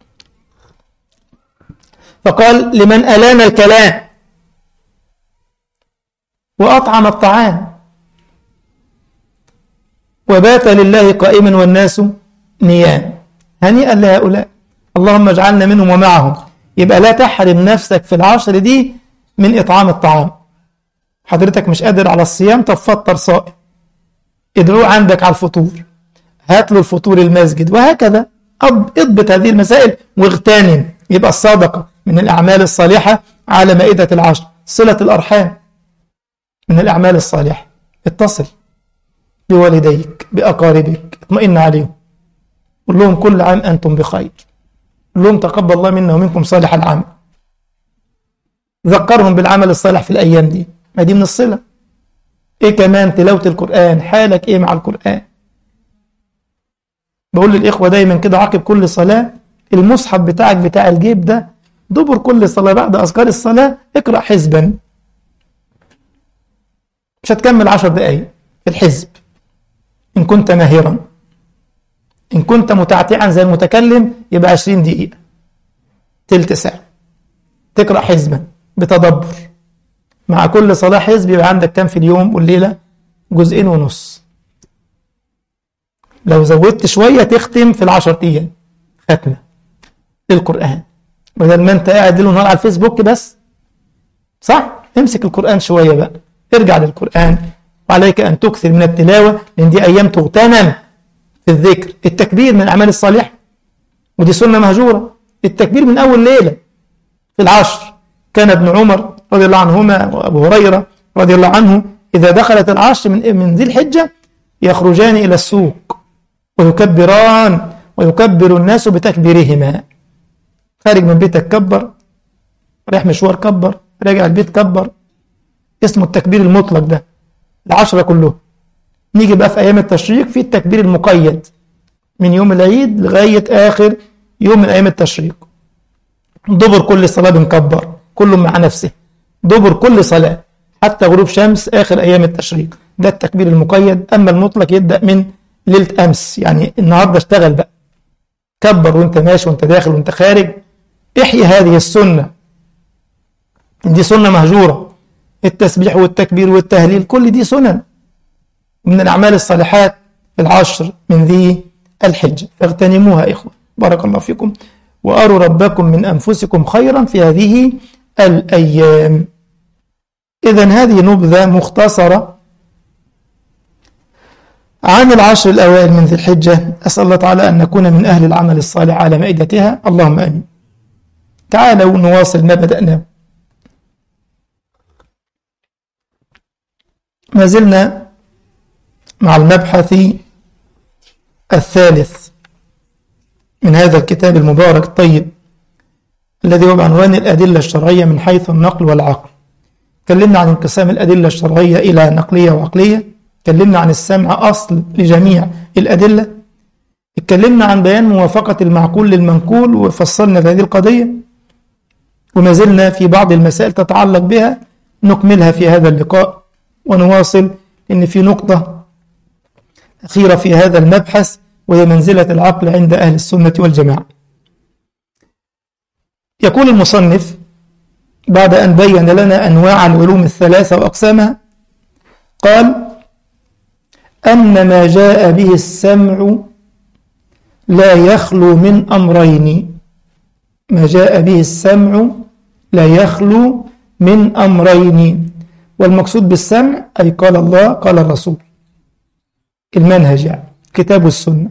فقال لمن ألان الكلام وأطعم الطعام وبات لله قائما والناس نيام هنيئا لهؤلاء اللهم اجعلنا منهم ومعهم يبقى لا تحرم نفسك في العشر دي من إطعام الطعام حضرتك مش قادر على الصيام طب فطر صائم ادعوه عندك على الفطور هات له الفطور المسجد وهكذا اضبط هذه المسائل واغتنم يبقى الصدقة من الأعمال الصالحة على مائدة العشر صلة الأرحام من الأعمال الصالحة اتصل بوالديك بأقاربك اطمئن عليهم قل لهم كل عام أنتم بخير قل لهم تقبل الله منا ومنكم صالح العمل ذكرهم بالعمل الصالح في الأيام دي ما دي من الصلة إيه كمان تلاوة القرآن حالك إيه مع القرآن بقول للإخوة دايما كده عقب كل صلاة المصحف بتاعك بتاع الجيب ده دبر كل صلاة بعد أذكار الصلاة اقرأ حزبا مش هتكمل عشر دقايق في الحزب إن كنت ماهرا إن كنت متعتعا زي المتكلم يبقى عشرين دقيقة تلت ساعة تقرأ حزبا بتدبر مع كل صلاة حزب يبقى عندك كام في اليوم والليلة جزئين ونص لو زودت شوية تختم في العشر أيام ختمة للقرآن بدل ما أنت قاعد ليل ونهار على الفيسبوك بس صح امسك القرآن شوية بقى ارجع للقرآن وعليك أن تكثر من التلاوة لأن دي أيام تغتنم في الذكر التكبير من الأعمال الصالحة ودي سنة مهجورة التكبير من أول ليلة في العشر كان ابن عمر رضي الله عنهما وأبو هريرة رضي الله عنه إذا دخلت العشر من من ذي الحجة يخرجان إلى السوق ويكبران ويكبر الناس بتكبيرهما خارج من بيتك كبر رايح مشوار كبر راجع البيت كبر اسمه التكبير المطلق ده العشرة كلهم نيجي بقى في أيام التشريق في التكبير المقيد من يوم العيد لغاية آخر يوم من أيام التشريق دبر كل صلاة بنكبر كل مع نفسه دبر كل صلاة حتى غروب شمس آخر أيام التشريق ده التكبير المقيد أما المطلق يبدأ من ليلة أمس يعني النهاردة اشتغل بقى كبر وانت ماشي وانت داخل وانت خارج احيي هذه السنة دي سنة مهجورة التسبيح والتكبير والتهليل كل دي سنن من الأعمال الصالحات العشر من ذي الحجة فاغتنموها إخوة بارك الله فيكم وأروا ربكم من أنفسكم خيرا في هذه الأيام إذا هذه نبذة مختصرة عن العشر الأوائل من ذي الحجة أسأل الله تعالى أن نكون من أهل العمل الصالح على مائدتها اللهم آمين تعالوا نواصل ما بدأناه ما زلنا مع المبحث الثالث من هذا الكتاب المبارك الطيب الذي هو بعنوان الأدلة الشرعية من حيث النقل والعقل تكلمنا عن انقسام الأدلة الشرعية إلى نقلية وعقلية تكلمنا عن السمع أصل لجميع الأدلة اتكلمنا عن بيان موافقة المعقول للمنقول وفصلنا في هذه القضية وما زلنا في بعض المسائل تتعلق بها نكملها في هذا اللقاء ونواصل إن في نقطة أخيرة في هذا المبحث وهي منزلة العقل عند أهل السنة والجماعة يقول المصنف بعد أن بين لنا أنواع العلوم الثلاثة وأقسامها قال أن ما جاء به السمع لا يخلو من أمرين ما جاء به السمع لا يخلو من أمرين والمقصود بالسمع أي قال الله قال الرسول المنهج يعني كتاب السنة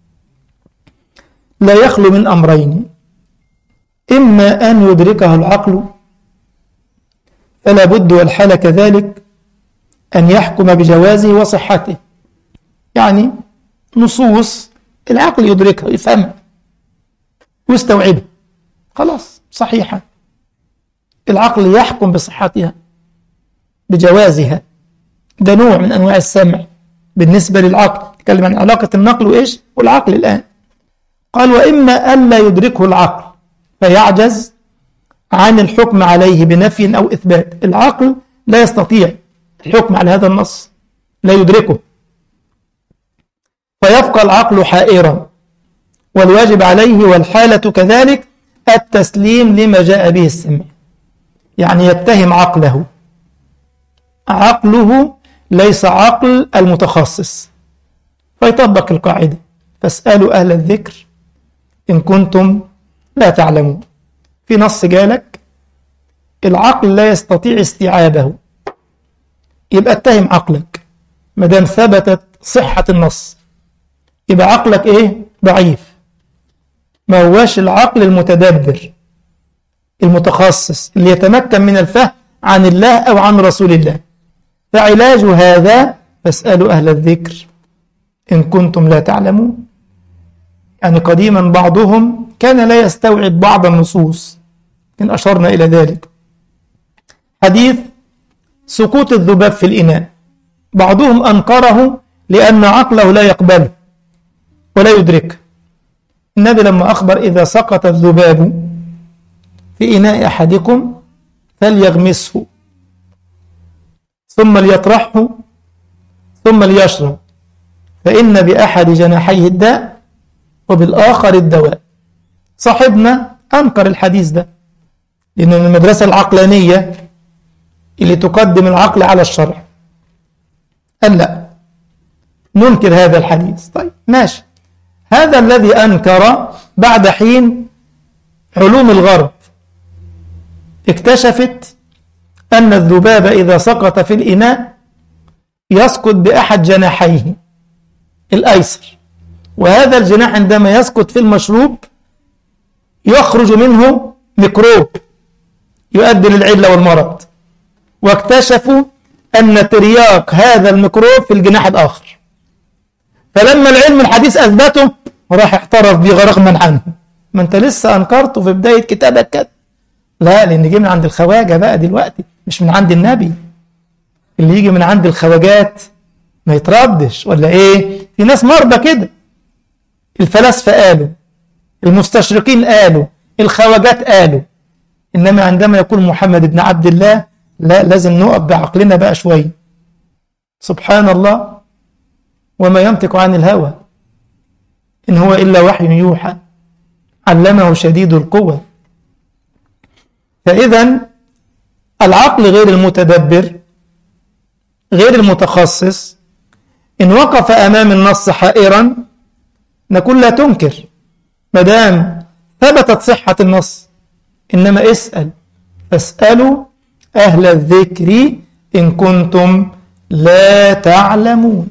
لا يخلو من أمرين إما أن يدركه العقل فلا بد والحال كذلك أن يحكم بجوازه وصحته يعني نصوص العقل يدركها يفهمها ويستوعبها خلاص صحيحة العقل يحكم بصحتها بجوازها ده نوع من أنواع السمع بالنسبة للعقل تكلم عن علاقة النقل وإيش والعقل الآن قال وإما ألا يدركه العقل فيعجز عن الحكم عليه بنفي أو إثبات العقل لا يستطيع الحكم على هذا النص لا يدركه فيبقى العقل حائرا والواجب عليه والحالة كذلك التسليم لما جاء به السمع يعني يتهم عقله عقله ليس عقل المتخصص فيطبق القاعدة فاسألوا أهل الذكر إن كنتم لا تعلمون في نص جالك العقل لا يستطيع استيعابه يبقى اتهم عقلك ما دام ثبتت صحة النص يبقى عقلك ايه ضعيف ما هواش العقل المتدبر المتخصص اللي يتمكن من الفهم عن الله أو عن رسول الله فعلاج هذا فاسألوا أهل الذكر إن كنتم لا تعلمون يعني قديما بعضهم كان لا يستوعب بعض النصوص إن أشرنا إلى ذلك حديث سقوط الذباب في الإناء بعضهم أنكره لأن عقله لا يقبله ولا يدركه النبي لما أخبر إذا سقط الذباب في إناء أحدكم فليغمسه ثم ليطرحه ثم ليشرب فإن بأحد جناحيه الداء وبالآخر الدواء صاحبنا أنكر الحديث ده لأن من المدرسة العقلانية اللي تقدم العقل على الشرع قال لا ننكر هذا الحديث طيب ماشي هذا الذي أنكر بعد حين علوم الغرب اكتشفت أن الذباب إذا سقط في الإناء يسقط بأحد جناحيه الأيسر وهذا الجناح عندما يسقط في المشروب يخرج منه ميكروب يؤدي للعلة والمرض واكتشفوا أن ترياق هذا الميكروب في الجناح الآخر فلما العلم الحديث أثبته راح اعترف به رغما عنه ما أنت لسه أنكرته في بداية كتابك كده لا لأن جه من عند الخواجة بقى دلوقتي مش من عند النبي اللي يجي من عند الخواجات ما يتردش ولا ايه في ناس مرضى كده الفلاسفة قالوا المستشرقين قالوا الخواجات قالوا إنما عندما يقول محمد بن عبد الله لا لازم نقف بعقلنا بقى شوية سبحان الله وما ينطق عن الهوى إن هو إلا وحي يوحى علمه شديد القوى فإذا العقل غير المتدبر غير المتخصص إن وقف أمام النص حائرا نقول لا تنكر ما دام ثبتت صحة النص إنما اسأل فاسألوا أهل الذكر إن كنتم لا تعلمون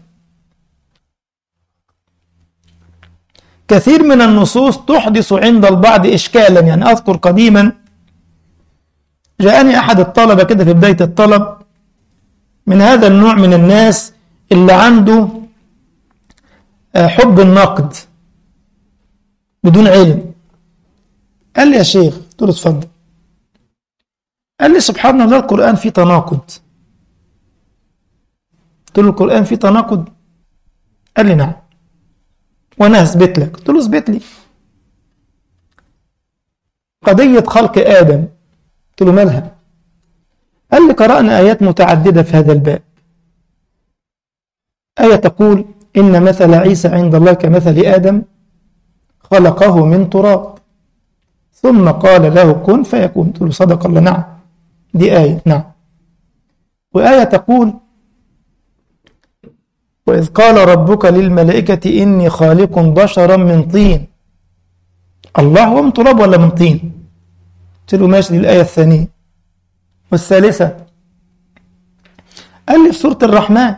كثير من النصوص تحدث عند البعض إشكالا يعني أذكر قديما جاءني أحد الطلبة كده في بداية الطلب من هذا النوع من الناس اللي عنده حب النقد بدون علم قال لي يا شيخ قلت له اتفضل قال لي سبحان الله القرآن فيه تناقض قلت له القرآن فيه تناقض قال لي نعم وانا هثبت لك قلت له اثبت لي قضية خلق آدم قلت له مالها قال لي قرأنا آيات متعددة في هذا الباب آية تقول إن مثل عيسى عند الله كمثل آدم خلقه من تراب ثم قال له كن فيكون قلت له صدق الله نعم دي آية نعم وآية تقول وإذ قال ربك للملائكة إني خالق بشرا من طين الله هو من تراب ولا من طين قلت له ماشي دي الآية الثانية والثالثة قال لي في سورة الرحمن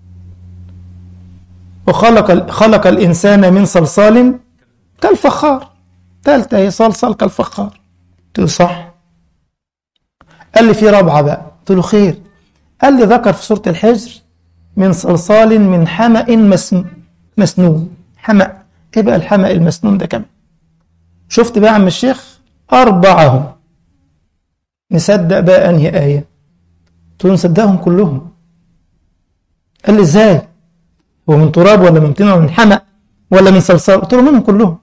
وخلق خلق الإنسان من صلصال كالفخار ثالثة هي صلصال كالفخار قلت له صح قال لي في رابعة بقى قلت له خير قال لي ذكر في سورة الحجر من صلصال من حمأ مسنون حمأ ايه بقى الحمأ المسنون ده كمان شفت بقى يا عم الشيخ أربعة نصدق بقى أنهي آية قلت له نصدقهم كلهم قال لي ازاي هو من تراب ولا من طين ولا من حمأ ولا من صلصال قلت له منهم كلهم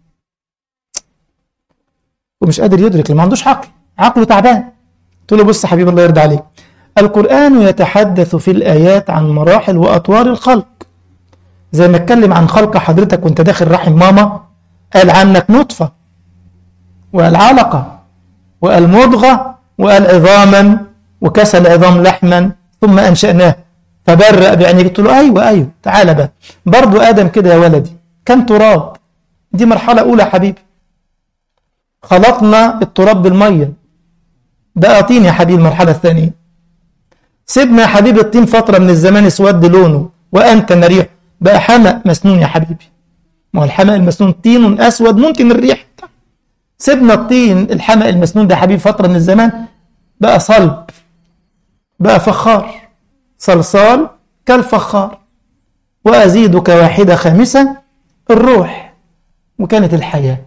ومش قادر يدرك ما عندوش عقل عقله تعبان قلت له بص يا حبيبي الله يرضى عليك القرآن يتحدث في الآيات عن مراحل وأطوار الخلق زي ما اتكلم عن خلق حضرتك وانت داخل رحم ماما قال عنك نطفة وقال علقة وقال مضغة وقال عظاما وكسى العظام لحما ثم أنشأناه فبرأ بعينيه قلت له أيوة أيوة تعالى بقى برضو آدم كده يا ولدي كان تراب دي مرحلة أولى يا حبيبي خلطنا التراب بالمية بقى طين يا حبيبي المرحلة الثانية سيبنا يا حبيبي الطين فترة من الزمان اسود لونه وأنت ريح بقى حمأ مسنون يا حبيبي ما هو الحمأ المسنون طين أسود ممكن الريح سيبنا الطين الحمأ المسنون ده يا حبيبي فترة من الزمان بقى صلب بقى فخار صلصال كالفخار وأزيدك واحدة خامسة الروح وكانت الحياة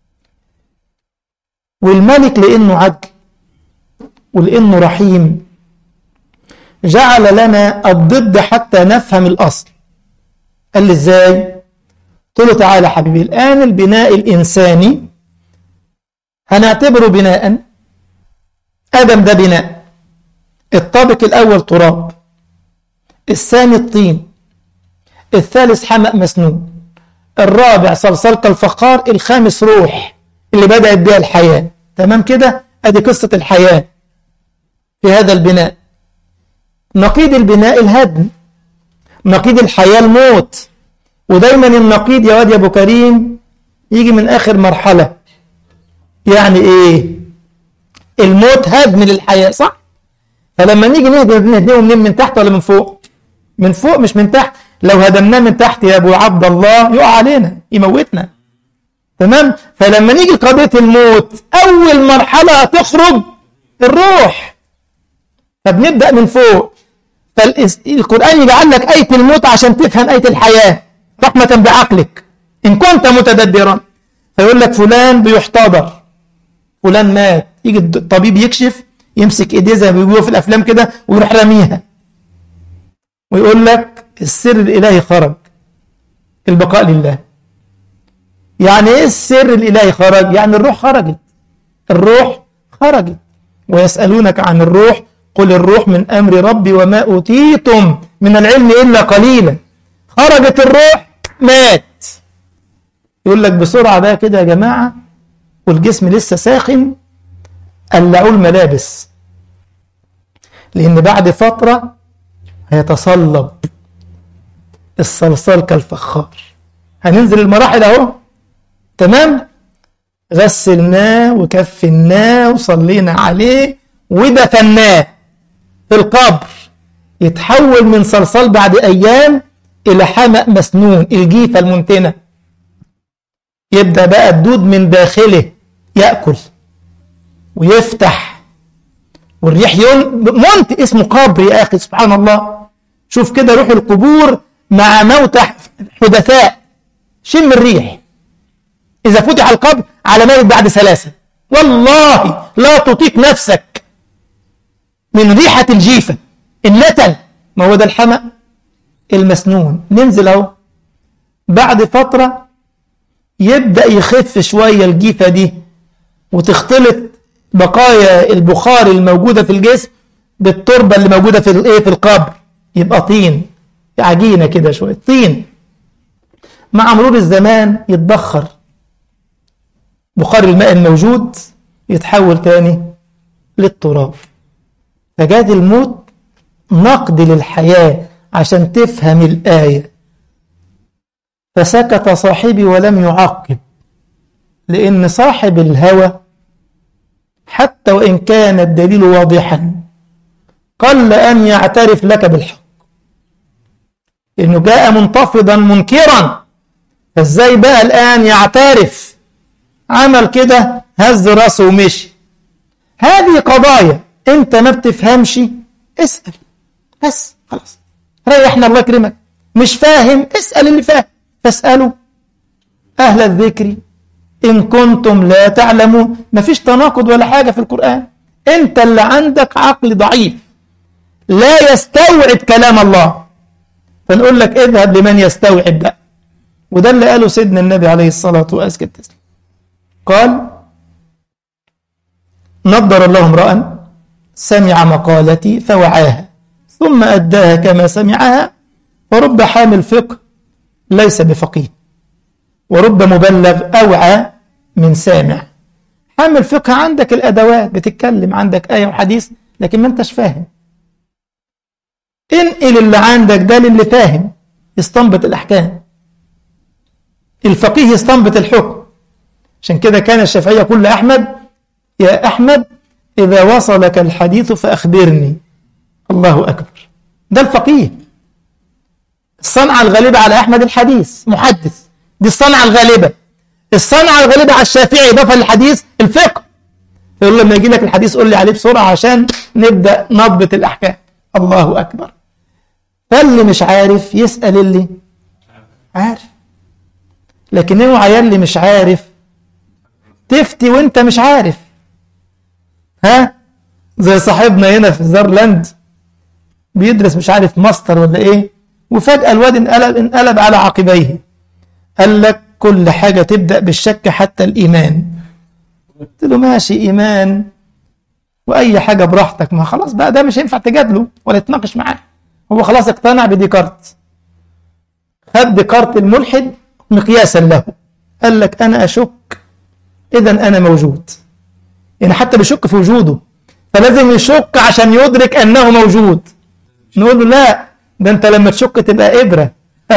والملك لأنه عدل ولأنه رحيم جعل لنا الضد حتى نفهم الأصل قال لي إزاي قلت له تعالى حبيبي الآن البناء الإنساني هنعتبره بناء آدم ده بناء الطابق الأول تراب الثاني الطين الثالث حمأ مسنون الرابع صلصال كالفخار الخامس روح اللي بدأت بها الحياة تمام كده ادي قصة الحياة في هذا البناء نقيض البناء الهدم نقيض الحياة الموت ودايما النقيض يا واد يا ابو كريم يجي من اخر مرحلة يعني ايه الموت هدم للحياة صح فلما نيجي نهدم نهدمه منين من تحت ولا من فوق من فوق مش من تحت لو هدمناه من تحت يا ابو عبد الله يقع علينا يموتنا تمام فلما نيجي قضيه الموت اول مرحله هتخرج الروح فبنبدا من فوق فالقران يجعل لك ايه الموت عشان تفهم ايه الحياه رحمه بعقلك ان كنت متدبرا فيقول لك فلان بيحتضر فلان مات يجي الطبيب يكشف يمسك ايديه زي ما بيقولوا في الافلام كده ويروح راميها ويقول لك السر الالهي خرج البقاء لله يعني ايه السر الالهي خرج يعني الروح خرجت الروح خرجت ويسالونك عن الروح قل الروح من امر ربي وما اوتيتم من العلم الا قليلا خرجت الروح مات يقول لك بسرعه بقى كده يا جماعه والجسم لسه ساخن قلعوا الملابس لان بعد فتره هيتصلب الصلصال كالفخار هننزل المراحل اهو تمام غسلناه وكفناه وصلينا عليه ودفناه في القبر يتحول من صلصال بعد ايام الى حمأ مسنون الجيفه المنتنه يبدا بقى الدود من داخله ياكل ويفتح والريح ين... منت اسمه قبر يا اخي سبحان الله شوف كده روح القبور مع موتى حدثاء شم الريح إذا فتح القبر على مالك بعد ثلاثة والله لا تطيق نفسك من ريحة الجيفة النتن ما هو ده الحمأ المسنون ننزل اهو بعد فترة يبدأ يخف شوية الجيفة دي وتختلط بقايا البخار الموجودة في الجسم بالتربة اللي موجودة في الايه في القبر يبقى طين عجينة كده شوية طين مع مرور الزمان يتبخر بخار الماء الموجود يتحول تاني للتراب فجاد الموت نقد للحياة عشان تفهم الآية فسكت صاحبي ولم يعقب لأن صاحب الهوى حتى وإن كان الدليل واضحا قل أن يعترف لك بالحق إنه جاء منتفضا منكرا فازاي بقى الآن يعترف عمل كده هز راسه ومشي هذه قضايا انت ما بتفهمش اسأل بس خلاص ريحنا الله يكرمك مش فاهم اسأل اللي فاهم فاسألوا أهل الذكر إن كنتم لا تعلمون مفيش تناقض ولا حاجة في القرآن أنت اللي عندك عقل ضعيف لا يستوعب كلام الله فنقول لك اذهب لمن يستوعب ده وده اللي قاله سيدنا النبي عليه الصلاة وأزكى التسليم قال نضر الله امرأ سمع مقالتي فوعاها ثم أداها كما سمعها ورب حامل فقه ليس بفقيه ورب مبلغ أوعى من سامع حامل فقه عندك الأدوات بتتكلم عندك آية وحديث لكن ما انتش فاهم انقل اللي عندك ده للي فاهم يستنبط الأحكام الفقيه يستنبط الحكم عشان كده كان الشافعي يقول لأحمد يا أحمد إذا وصلك الحديث فأخبرني الله أكبر ده الفقيه الصنعة الغالبة على أحمد الحديث محدث دي الصنعة الغالبة الصنعة الغالبة على الشافعي إضافة للحديث الفقه يقول لما يجي لك الحديث قول لي عليه بسرعة عشان نبدأ نضبط الأحكام الله أكبر فاللي مش عارف يسأل اللي عارف لكن اوعى اللي مش عارف تفتي وانت مش عارف ها زي صاحبنا هنا في زارلاند بيدرس مش عارف ماستر ولا ايه وفجأة الواد انقلب, انقلب على عقبيه قال لك كل حاجة تبدأ بالشك حتى الإيمان قلت له ماشي إيمان وأي حاجة براحتك ما خلاص بقى ده مش هينفع تجادله ولا تناقش معاه هو خلاص اقتنع بديكارت خد ديكارت الملحد مقياسا له قال لك أنا أشك إذا أنا موجود يعني حتى بيشك في وجوده فلازم يشك عشان يدرك أنه موجود نقول له لا ده أنت لما تشك تبقى إبرة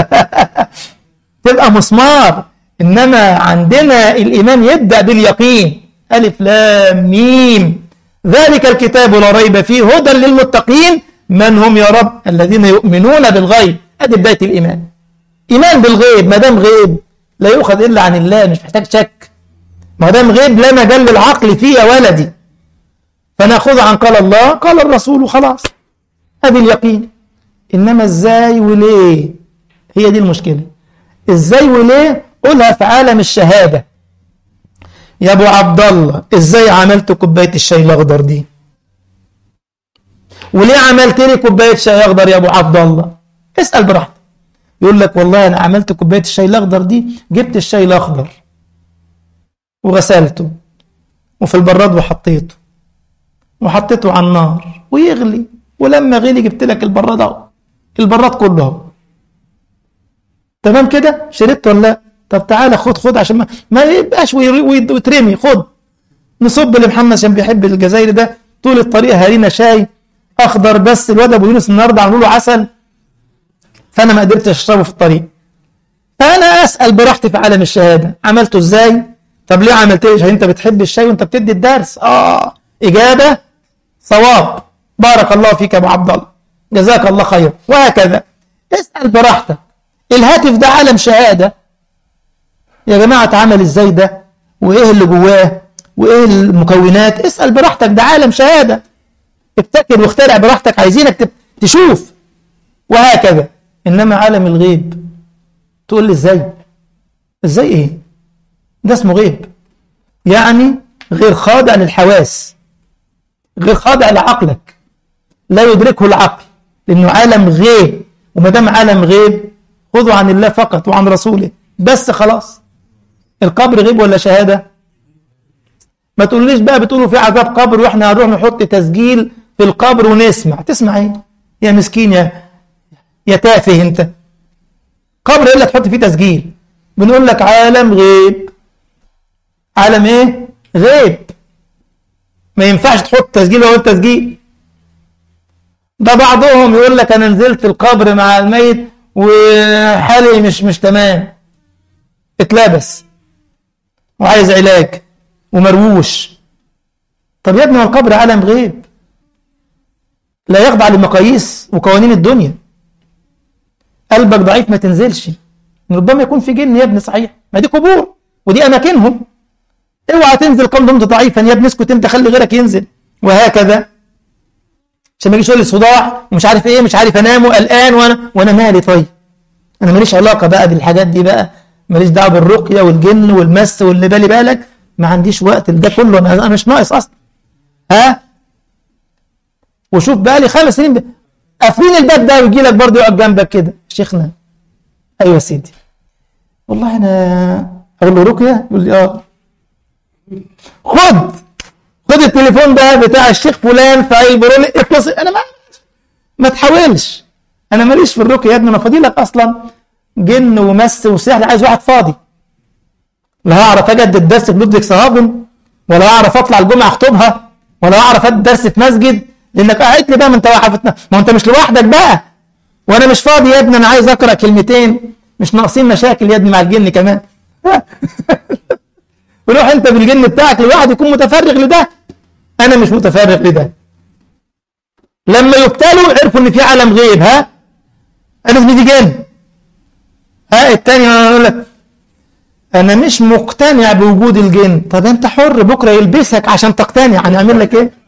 تبقى مسمار إنما عندنا الإيمان يبدأ باليقين ألف لام ميم ذلك الكتاب لا ريب فيه هدى للمتقين من هم يا رب الذين يؤمنون بالغيب ادي بدايه الايمان ايمان بالغيب ما دام غيب لا يؤخذ الا عن الله مش محتاج شك ما دام غيب لا مجال للعقل فيه يا ولدي فناخذ عن قال الله قال الرسول وخلاص هذه اليقين انما ازاي وليه هي دي المشكله ازاي وليه قولها في عالم الشهاده يا ابو عبد الله ازاي عملت كوبايه الشاي الاخضر دي وليه عملت لي كوبايه شاي اخضر يا ابو عبد الله اسال براحتك يقول لك والله انا عملت كوبايه الشاي الاخضر دي جبت الشاي الاخضر وغسلته وفي البراد وحطيته وحطيته على النار ويغلي ولما غلي جبت لك البراد اهو البراد كله اهو تمام كده شربت ولا لا طب تعالى خد خد عشان ما, ما يبقاش ويترمي خد نصب لمحمد عشان بيحب الجزائري ده طول الطريق هارينا شاي اخضر بس الواد ابو يونس النهارده عملوا له عسل فانا ما قدرتش اشربه في الطريق فانا اسال براحتي في عالم الشهاده عملته ازاي طب ليه عملت ايه عشان انت بتحب الشاي وانت بتدي الدرس اه اجابه صواب بارك الله فيك يا ابو عبد الله جزاك الله خير وهكذا اسال براحتك الهاتف ده عالم شهاده يا جماعه اتعمل ازاي ده وايه اللي جواه وايه المكونات اسال براحتك ده عالم شهاده ابتكر واخترع براحتك عايزينك تشوف وهكذا انما عالم الغيب تقول لي ازاي ازاي ايه ده اسمه غيب يعني غير خاضع للحواس غير خاضع لعقلك لا يدركه العقل لانه عالم غيب وما دام عالم غيب خذوا عن الله فقط وعن رسوله بس خلاص القبر غيب ولا شهاده ما تقوليش بقى بتقولوا في عذاب قبر واحنا هنروح نحط تسجيل في القبر ونسمع تسمع ايه يا مسكين يا يا تافه انت قبر ايه اللي تحط فيه تسجيل بنقول لك عالم غيب عالم ايه غيب ما ينفعش تحط تسجيل ولا تسجيل ده بعضهم يقول لك انا نزلت القبر مع الميت وحالي مش مش تمام اتلبس وعايز علاج ومرووش طب يا ابني القبر عالم غيب لا يخضع لمقاييس وقوانين الدنيا قلبك ضعيف ما تنزلش ربما يكون في جن يا ابني صحيح ما دي قبور ودي اماكنهم اوعى تنزل قلبهم ضعيفا يا ابني اسكت انت خلي غيرك ينزل وهكذا عشان ما يجيش يقول لي صداع ومش عارف ايه مش عارف انام وقلقان وانا وانا مالي طيب انا ماليش علاقه بقى بالحاجات دي بقى ماليش دعوه بالرقيه والجن والمس واللي بالي بالك ما عنديش وقت لده كله انا انا مش ناقص اصلا ها وشوف بقى لي خمس سنين قافلين الباب ده ويجي لك برضه يقعد جنبك كده شيخنا ايوه يا سيدي والله انا اقول له رقيه يقول لي اه خد خد التليفون ده بتاع الشيخ فلان في البرولي اتصل انا ما ما تحاولش انا ماليش في الرقيه يا ابني انا فاضي لك اصلا جن ومس وسحر عايز واحد فاضي لا هعرف اجدد الدرس في لودفيك صهافن ولا هعرف اطلع الجمعه اخطبها ولا هعرف ادي درس في مسجد لانك قاعد لي بقى ما انت وقفتنا ما انت مش لوحدك بقى وانا مش فاضي يا ابني انا عايز اقرا كلمتين مش ناقصين مشاكل يا ابني مع الجن كمان وروح انت بالجن بتاعك لواحد يكون متفرغ لده انا مش متفرغ لده لما يبتلوا عرفوا ان في عالم غيب ها انا اسمي دي جن ها التاني يقول لك انا مش مقتنع بوجود الجن طب انت حر بكره يلبسك عشان تقتنع هنعمل لك ايه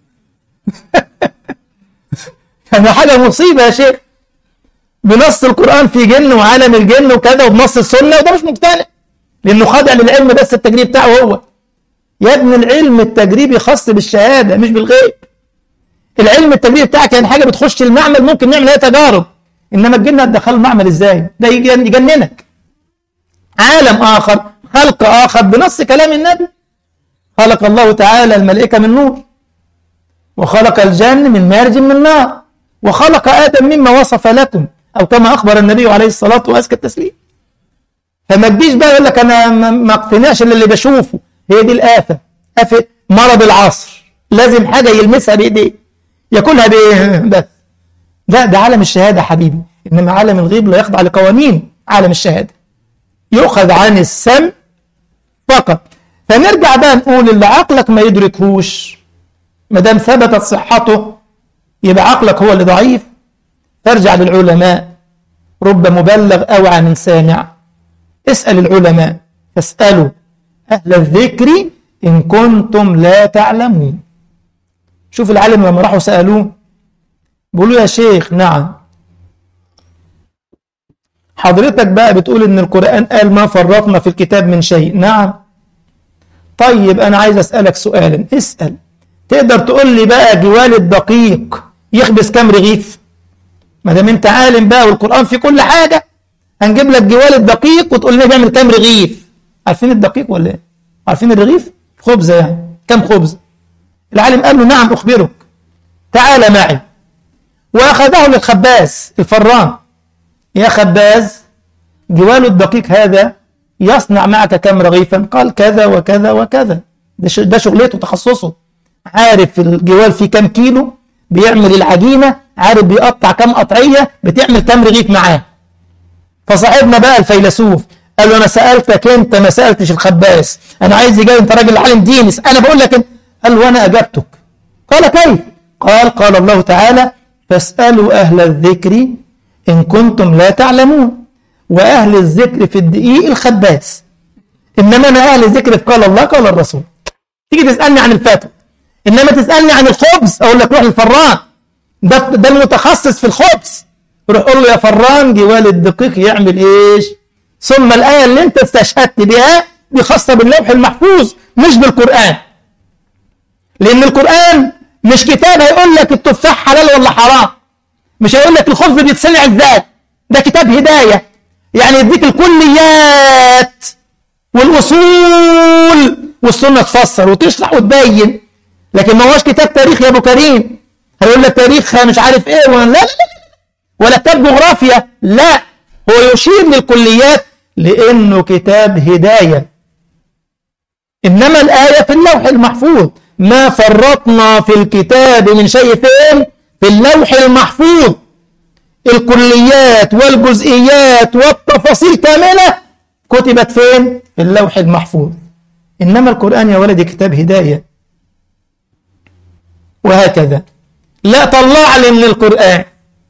يعني حاجه مصيبه يا شيخ بنص القران في جن وعالم الجن وكذا وبنص السنه وده مش مقتنع لانه خاضع للعلم بس التجريبي بتاعه هو يا ابن العلم التجريبي خاص بالشهاده مش بالغيب العلم التجريبي بتاعك يعني حاجه بتخش المعمل ممكن نعمل عليها تجارب انما الجن هتدخله المعمل ازاي ده يجننك عالم اخر خلق اخر بنص كلام النبي خلق الله تعالى الملائكه من نور وخلق الجن من مارج من نار وخلق ادم مما وصف لكم او كما اخبر النبي عليه الصلاه وازكى التسليم فما تجيش بقى يقول لك انا ما اقتنعش الا اللي بشوفه هي دي الافه افه مرض العصر لازم حاجه يلمسها بايديه ياكلها بايه بس لا ده عالم الشهاده حبيبي انما عالم الغيب لا يخضع لقوانين عالم الشهاده يؤخذ عن السمع فقط فنرجع بقى نقول اللي عقلك ما يدركهوش ما دام ثبتت صحته يبقى عقلك هو اللي ضعيف ترجع للعلماء رب مبلغ أوعى من سامع اسأل العلماء فاسألوا أهل الذكر إن كنتم لا تعلمون شوف العالم لما راحوا سألوه بيقولوا يا شيخ نعم حضرتك بقى بتقول ان القرآن قال ما فرطنا في الكتاب من شيء نعم طيب انا عايز اسألك سؤالا اسأل تقدر تقول لي بقى جوال الدقيق يخبز كام رغيف ما دام انت عالم بقى والقرآن في كل حاجة هنجيب لك جوال الدقيق وتقول لنا بيعمل كام رغيف عارفين الدقيق ولا ايه عارفين الرغيف خبزة يعني كام خبز العالم قال له نعم اخبرك تعال معي واخذه للخباز الفران يا خباز جوال الدقيق هذا يصنع معك كم رغيفا قال كذا وكذا وكذا ده شغلته تخصصه عارف الجوال فيه كم كيلو بيعمل العجينة عارف بيقطع كم قطعية بتعمل كم رغيف معاه فصاحبنا بقى الفيلسوف قال له انا سألتك انت ما سألتش الخباز انا عايز يجاوب انت راجل عالم دين انا بقول لك انت قال له وانا اجبتك قال كيف قال قال الله تعالى فاسألوا أهل الذكر إن كنتم لا تعلمون وأهل الذكر في الدقيق الخباز إنما أنا أهل الذكر في قال الله قال الرسول تيجي تسألني عن الفتوى إنما تسألني عن الخبز أقول لك روح للفران ده, ده المتخصص في الخبز روح قول له يا فران جوال الدقيق يعمل إيش ثم الآية اللي أنت استشهدت بها دي خاصة باللوح المحفوظ مش بالقرآن لأن القرآن مش كتاب هيقول لك التفاح حلال ولا حرام مش هيقول لك الخبز بيتصنع ازاي ده كتاب هداية يعني يديك الكليات والأصول والسنة تفسر وتشرح وتبين لكن ما هوش كتاب تاريخ يا أبو كريم هيقول لك تاريخ مش عارف إيه ولا لا لا لا ولا كتاب جغرافيا لا هو يشير للكليات لأنه كتاب هداية إنما الآية في اللوح المحفوظ ما فرطنا في الكتاب من شيء فين في اللوح المحفوظ الكليات والجزئيات والتفاصيل كاملة كتبت فين في اللوح المحفوظ إنما القرآن يا ولدي كتاب هداية وهكذا لا طلع لي من القرآن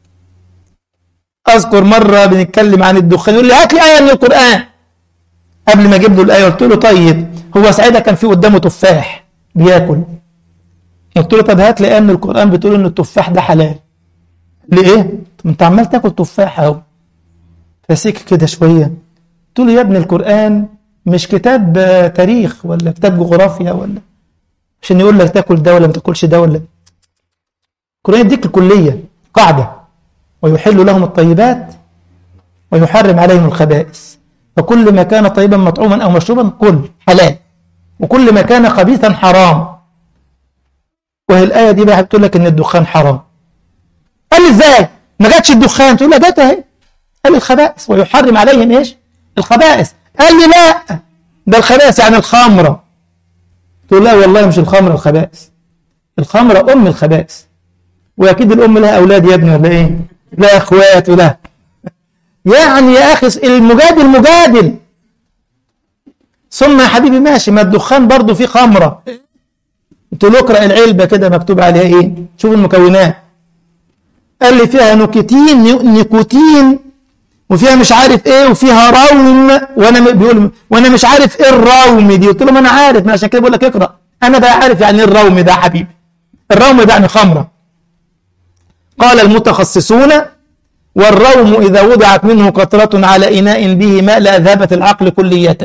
أذكر مرة بنتكلم عن الدخان يقول لي هات لي آية من القرآن قبل ما أجيب له الآية قلت له طيب هو ساعتها كان في قدامه تفاح بياكل قلت له طب هات لي آية من القرآن بتقول إن التفاح ده حلال ليه؟ طب أنت عمال تاكل تفاح أهو فسيك كده شوية قلت له يا ابن القرآن مش كتاب تاريخ ولا كتاب جغرافيا ولا عشان يقول لك تاكل ده ولا ما تاكلش ده ولا القرآن يديك الكلية قاعدة ويحل لهم الطيبات ويحرم عليهم الخبائث فكل ما كان طيبا مطعوما أو مشروبا كل حلال وكل ما كان خبيثا حرام وهي الآية دي بقى بتقول لك إن الدخان حرام قال لي إزاي ما جاتش الدخان تقول لا جات أهي قال لي الخبائث ويحرم عليهم إيش الخبائث قال لي لا ده الخبائث يعني الخمرة تقول لا والله مش الخمرة الخبائث الخمرة أم الخبائث وأكيد الأم لها أولاد يا ابني ولا إيه لا أخوات ولا يعني يا أخي المجادل مجادل ثم يا حبيبي ماشي ما الدخان برضه فيه خمرة قلت له اقرأ العلبة كده مكتوب عليها إيه شوف المكونات قال لي فيها نيكوتين نيكوتين وفيها مش عارف ايه وفيها روم وانا بيقول وانا مش عارف ايه الروم دي قلت له ما انا عارف ما عشان كده بقول لك اقرا انا بقى عارف يعني ايه الروم ده يا حبيبي الروم ده يعني خمره قال المتخصصون والروم اذا وضعت منه قطره على اناء به ماء لاذهبت العقل كليه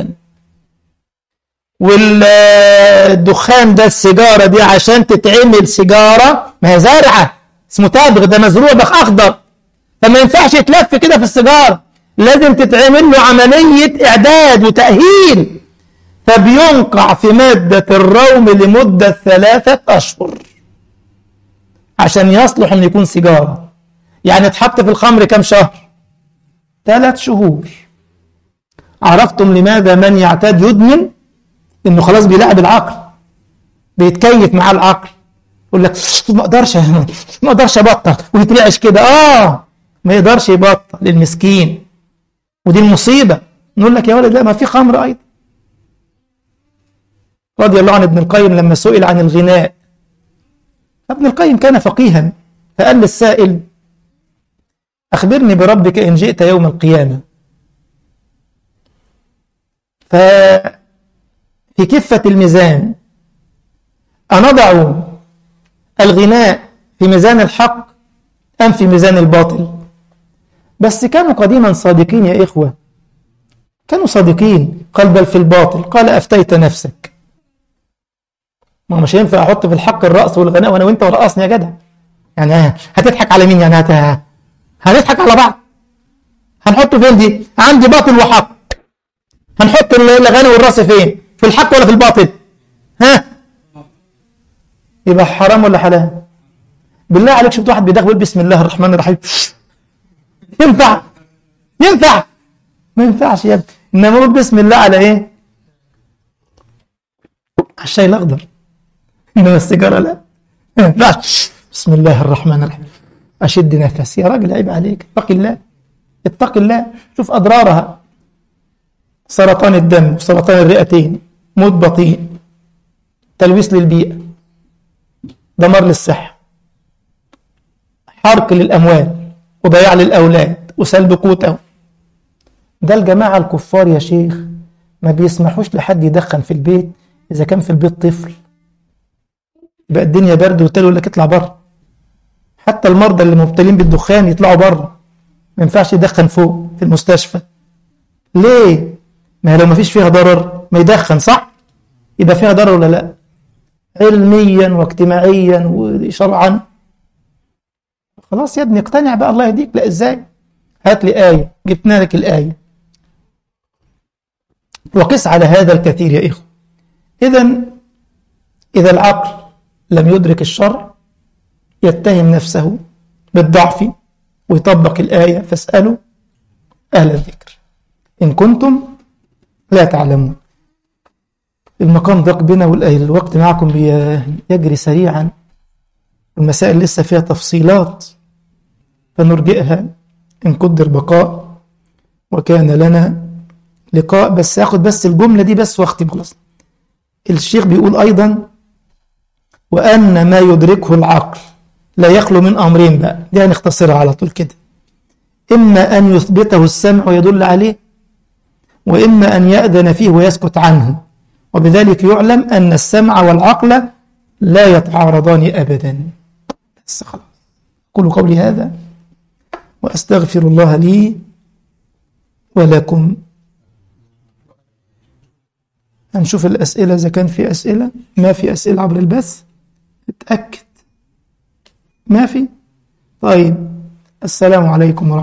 والدخان ده السيجاره دي عشان تتعمل سيجاره ما هي زرعه اسمه تابغ ده مزروع بخ اخضر فما ينفعش يتلف كده في السيجاره لازم تتعمل له عمليه اعداد وتاهيل فبينقع في ماده الروم لمده ثلاثه اشهر عشان يصلح ان يكون سيجاره يعني اتحط في الخمر كم شهر ثلاث شهور عرفتم لماذا من يعتاد يدمن انه خلاص بيلعب العقل بيتكيف مع العقل يقول لك ما اقدرش ما اقدرش ابطل ويترعش كده اه ما يقدرش يبطل للمسكين ودي المصيبه نقول لك يا ولد لا ما في خمر ايضا رضي الله عن ابن القيم لما سئل عن الغناء ابن القيم كان فقيها فقال للسائل أخبرني بربك إن جئت يوم القيامة ففي كفة الميزان أنضع الغناء في ميزان الحق أم في ميزان الباطل بس كانوا قديما صادقين يا إخوة كانوا صادقين قال بل في الباطل قال أفتيت نفسك ما مش هينفع أحط في الحق الرأس والغناء وأنا وأنت ورقصني يا جدع يعني هتضحك على مين يعني هت... هنضحك على بعض هنحطه فين دي عندي باطل وحق هنحط الغنى والرأس فين في الحق ولا في الباطل ها يبقى حرام ولا حلال بالله عليك شفت واحد بيدخل بسم الله الرحمن الرحيم ينفع ينفع ما ينفعش يا ابني انما اقول بسم الله على ايه على الشاي الاخضر انما السيجاره لا ما ينفعش بسم الله الرحمن الرحيم اشد نفسي يا راجل عيب عليك اتق الله اتق الله شوف اضرارها سرطان الدم وسرطان الرئتين موت بطيء تلويث للبيئه دمار للصحه حرق للاموال وضياع للاولاد وسلب قوتهم ده الجماعة الكفار يا شيخ ما بيسمحوش لحد يدخن في البيت إذا كان في البيت طفل يبقى الدنيا برد وتلو لك اطلع بره حتى المرضى اللي مبتلين بالدخان يطلعوا بره ما ينفعش يدخن فوق في المستشفى ليه؟ ما لو ما فيش فيها ضرر ما يدخن صح؟ يبقى فيها ضرر ولا لا؟ علميا واجتماعيا وشرعا خلاص يا ابني اقتنع بقى الله يهديك لا ازاي؟ هات لي آية جبنا لك الآية وقس على هذا الكثير يا إخوة إذا إذا العقل لم يدرك الشرع يتهم نفسه بالضعف ويطبق الآية فاسألوا أهل الذكر إن كنتم لا تعلمون المقام ضاق بنا والوقت معكم يجري سريعا المسائل لسه فيها تفصيلات فنرجئها إن قدر بقاء وكان لنا لقاء بس أخذ بس الجملة دي بس واختم خلاص الشيخ بيقول أيضا وأن ما يدركه العقل لا يخلو من أمرين بقى دي هنختصرها على طول كده إما أن يثبته السمع ويدل عليه وإما أن يأذن فيه ويسكت عنه وبذلك يعلم أن السمع والعقل لا يتعارضان أبدا بس خلاص قولوا قولي هذا وأستغفر الله لي ولكم هنشوف الأسئلة إذا كان في أسئلة ما في أسئلة عبر البث اتأكد ما في طيب السلام عليكم ورحمة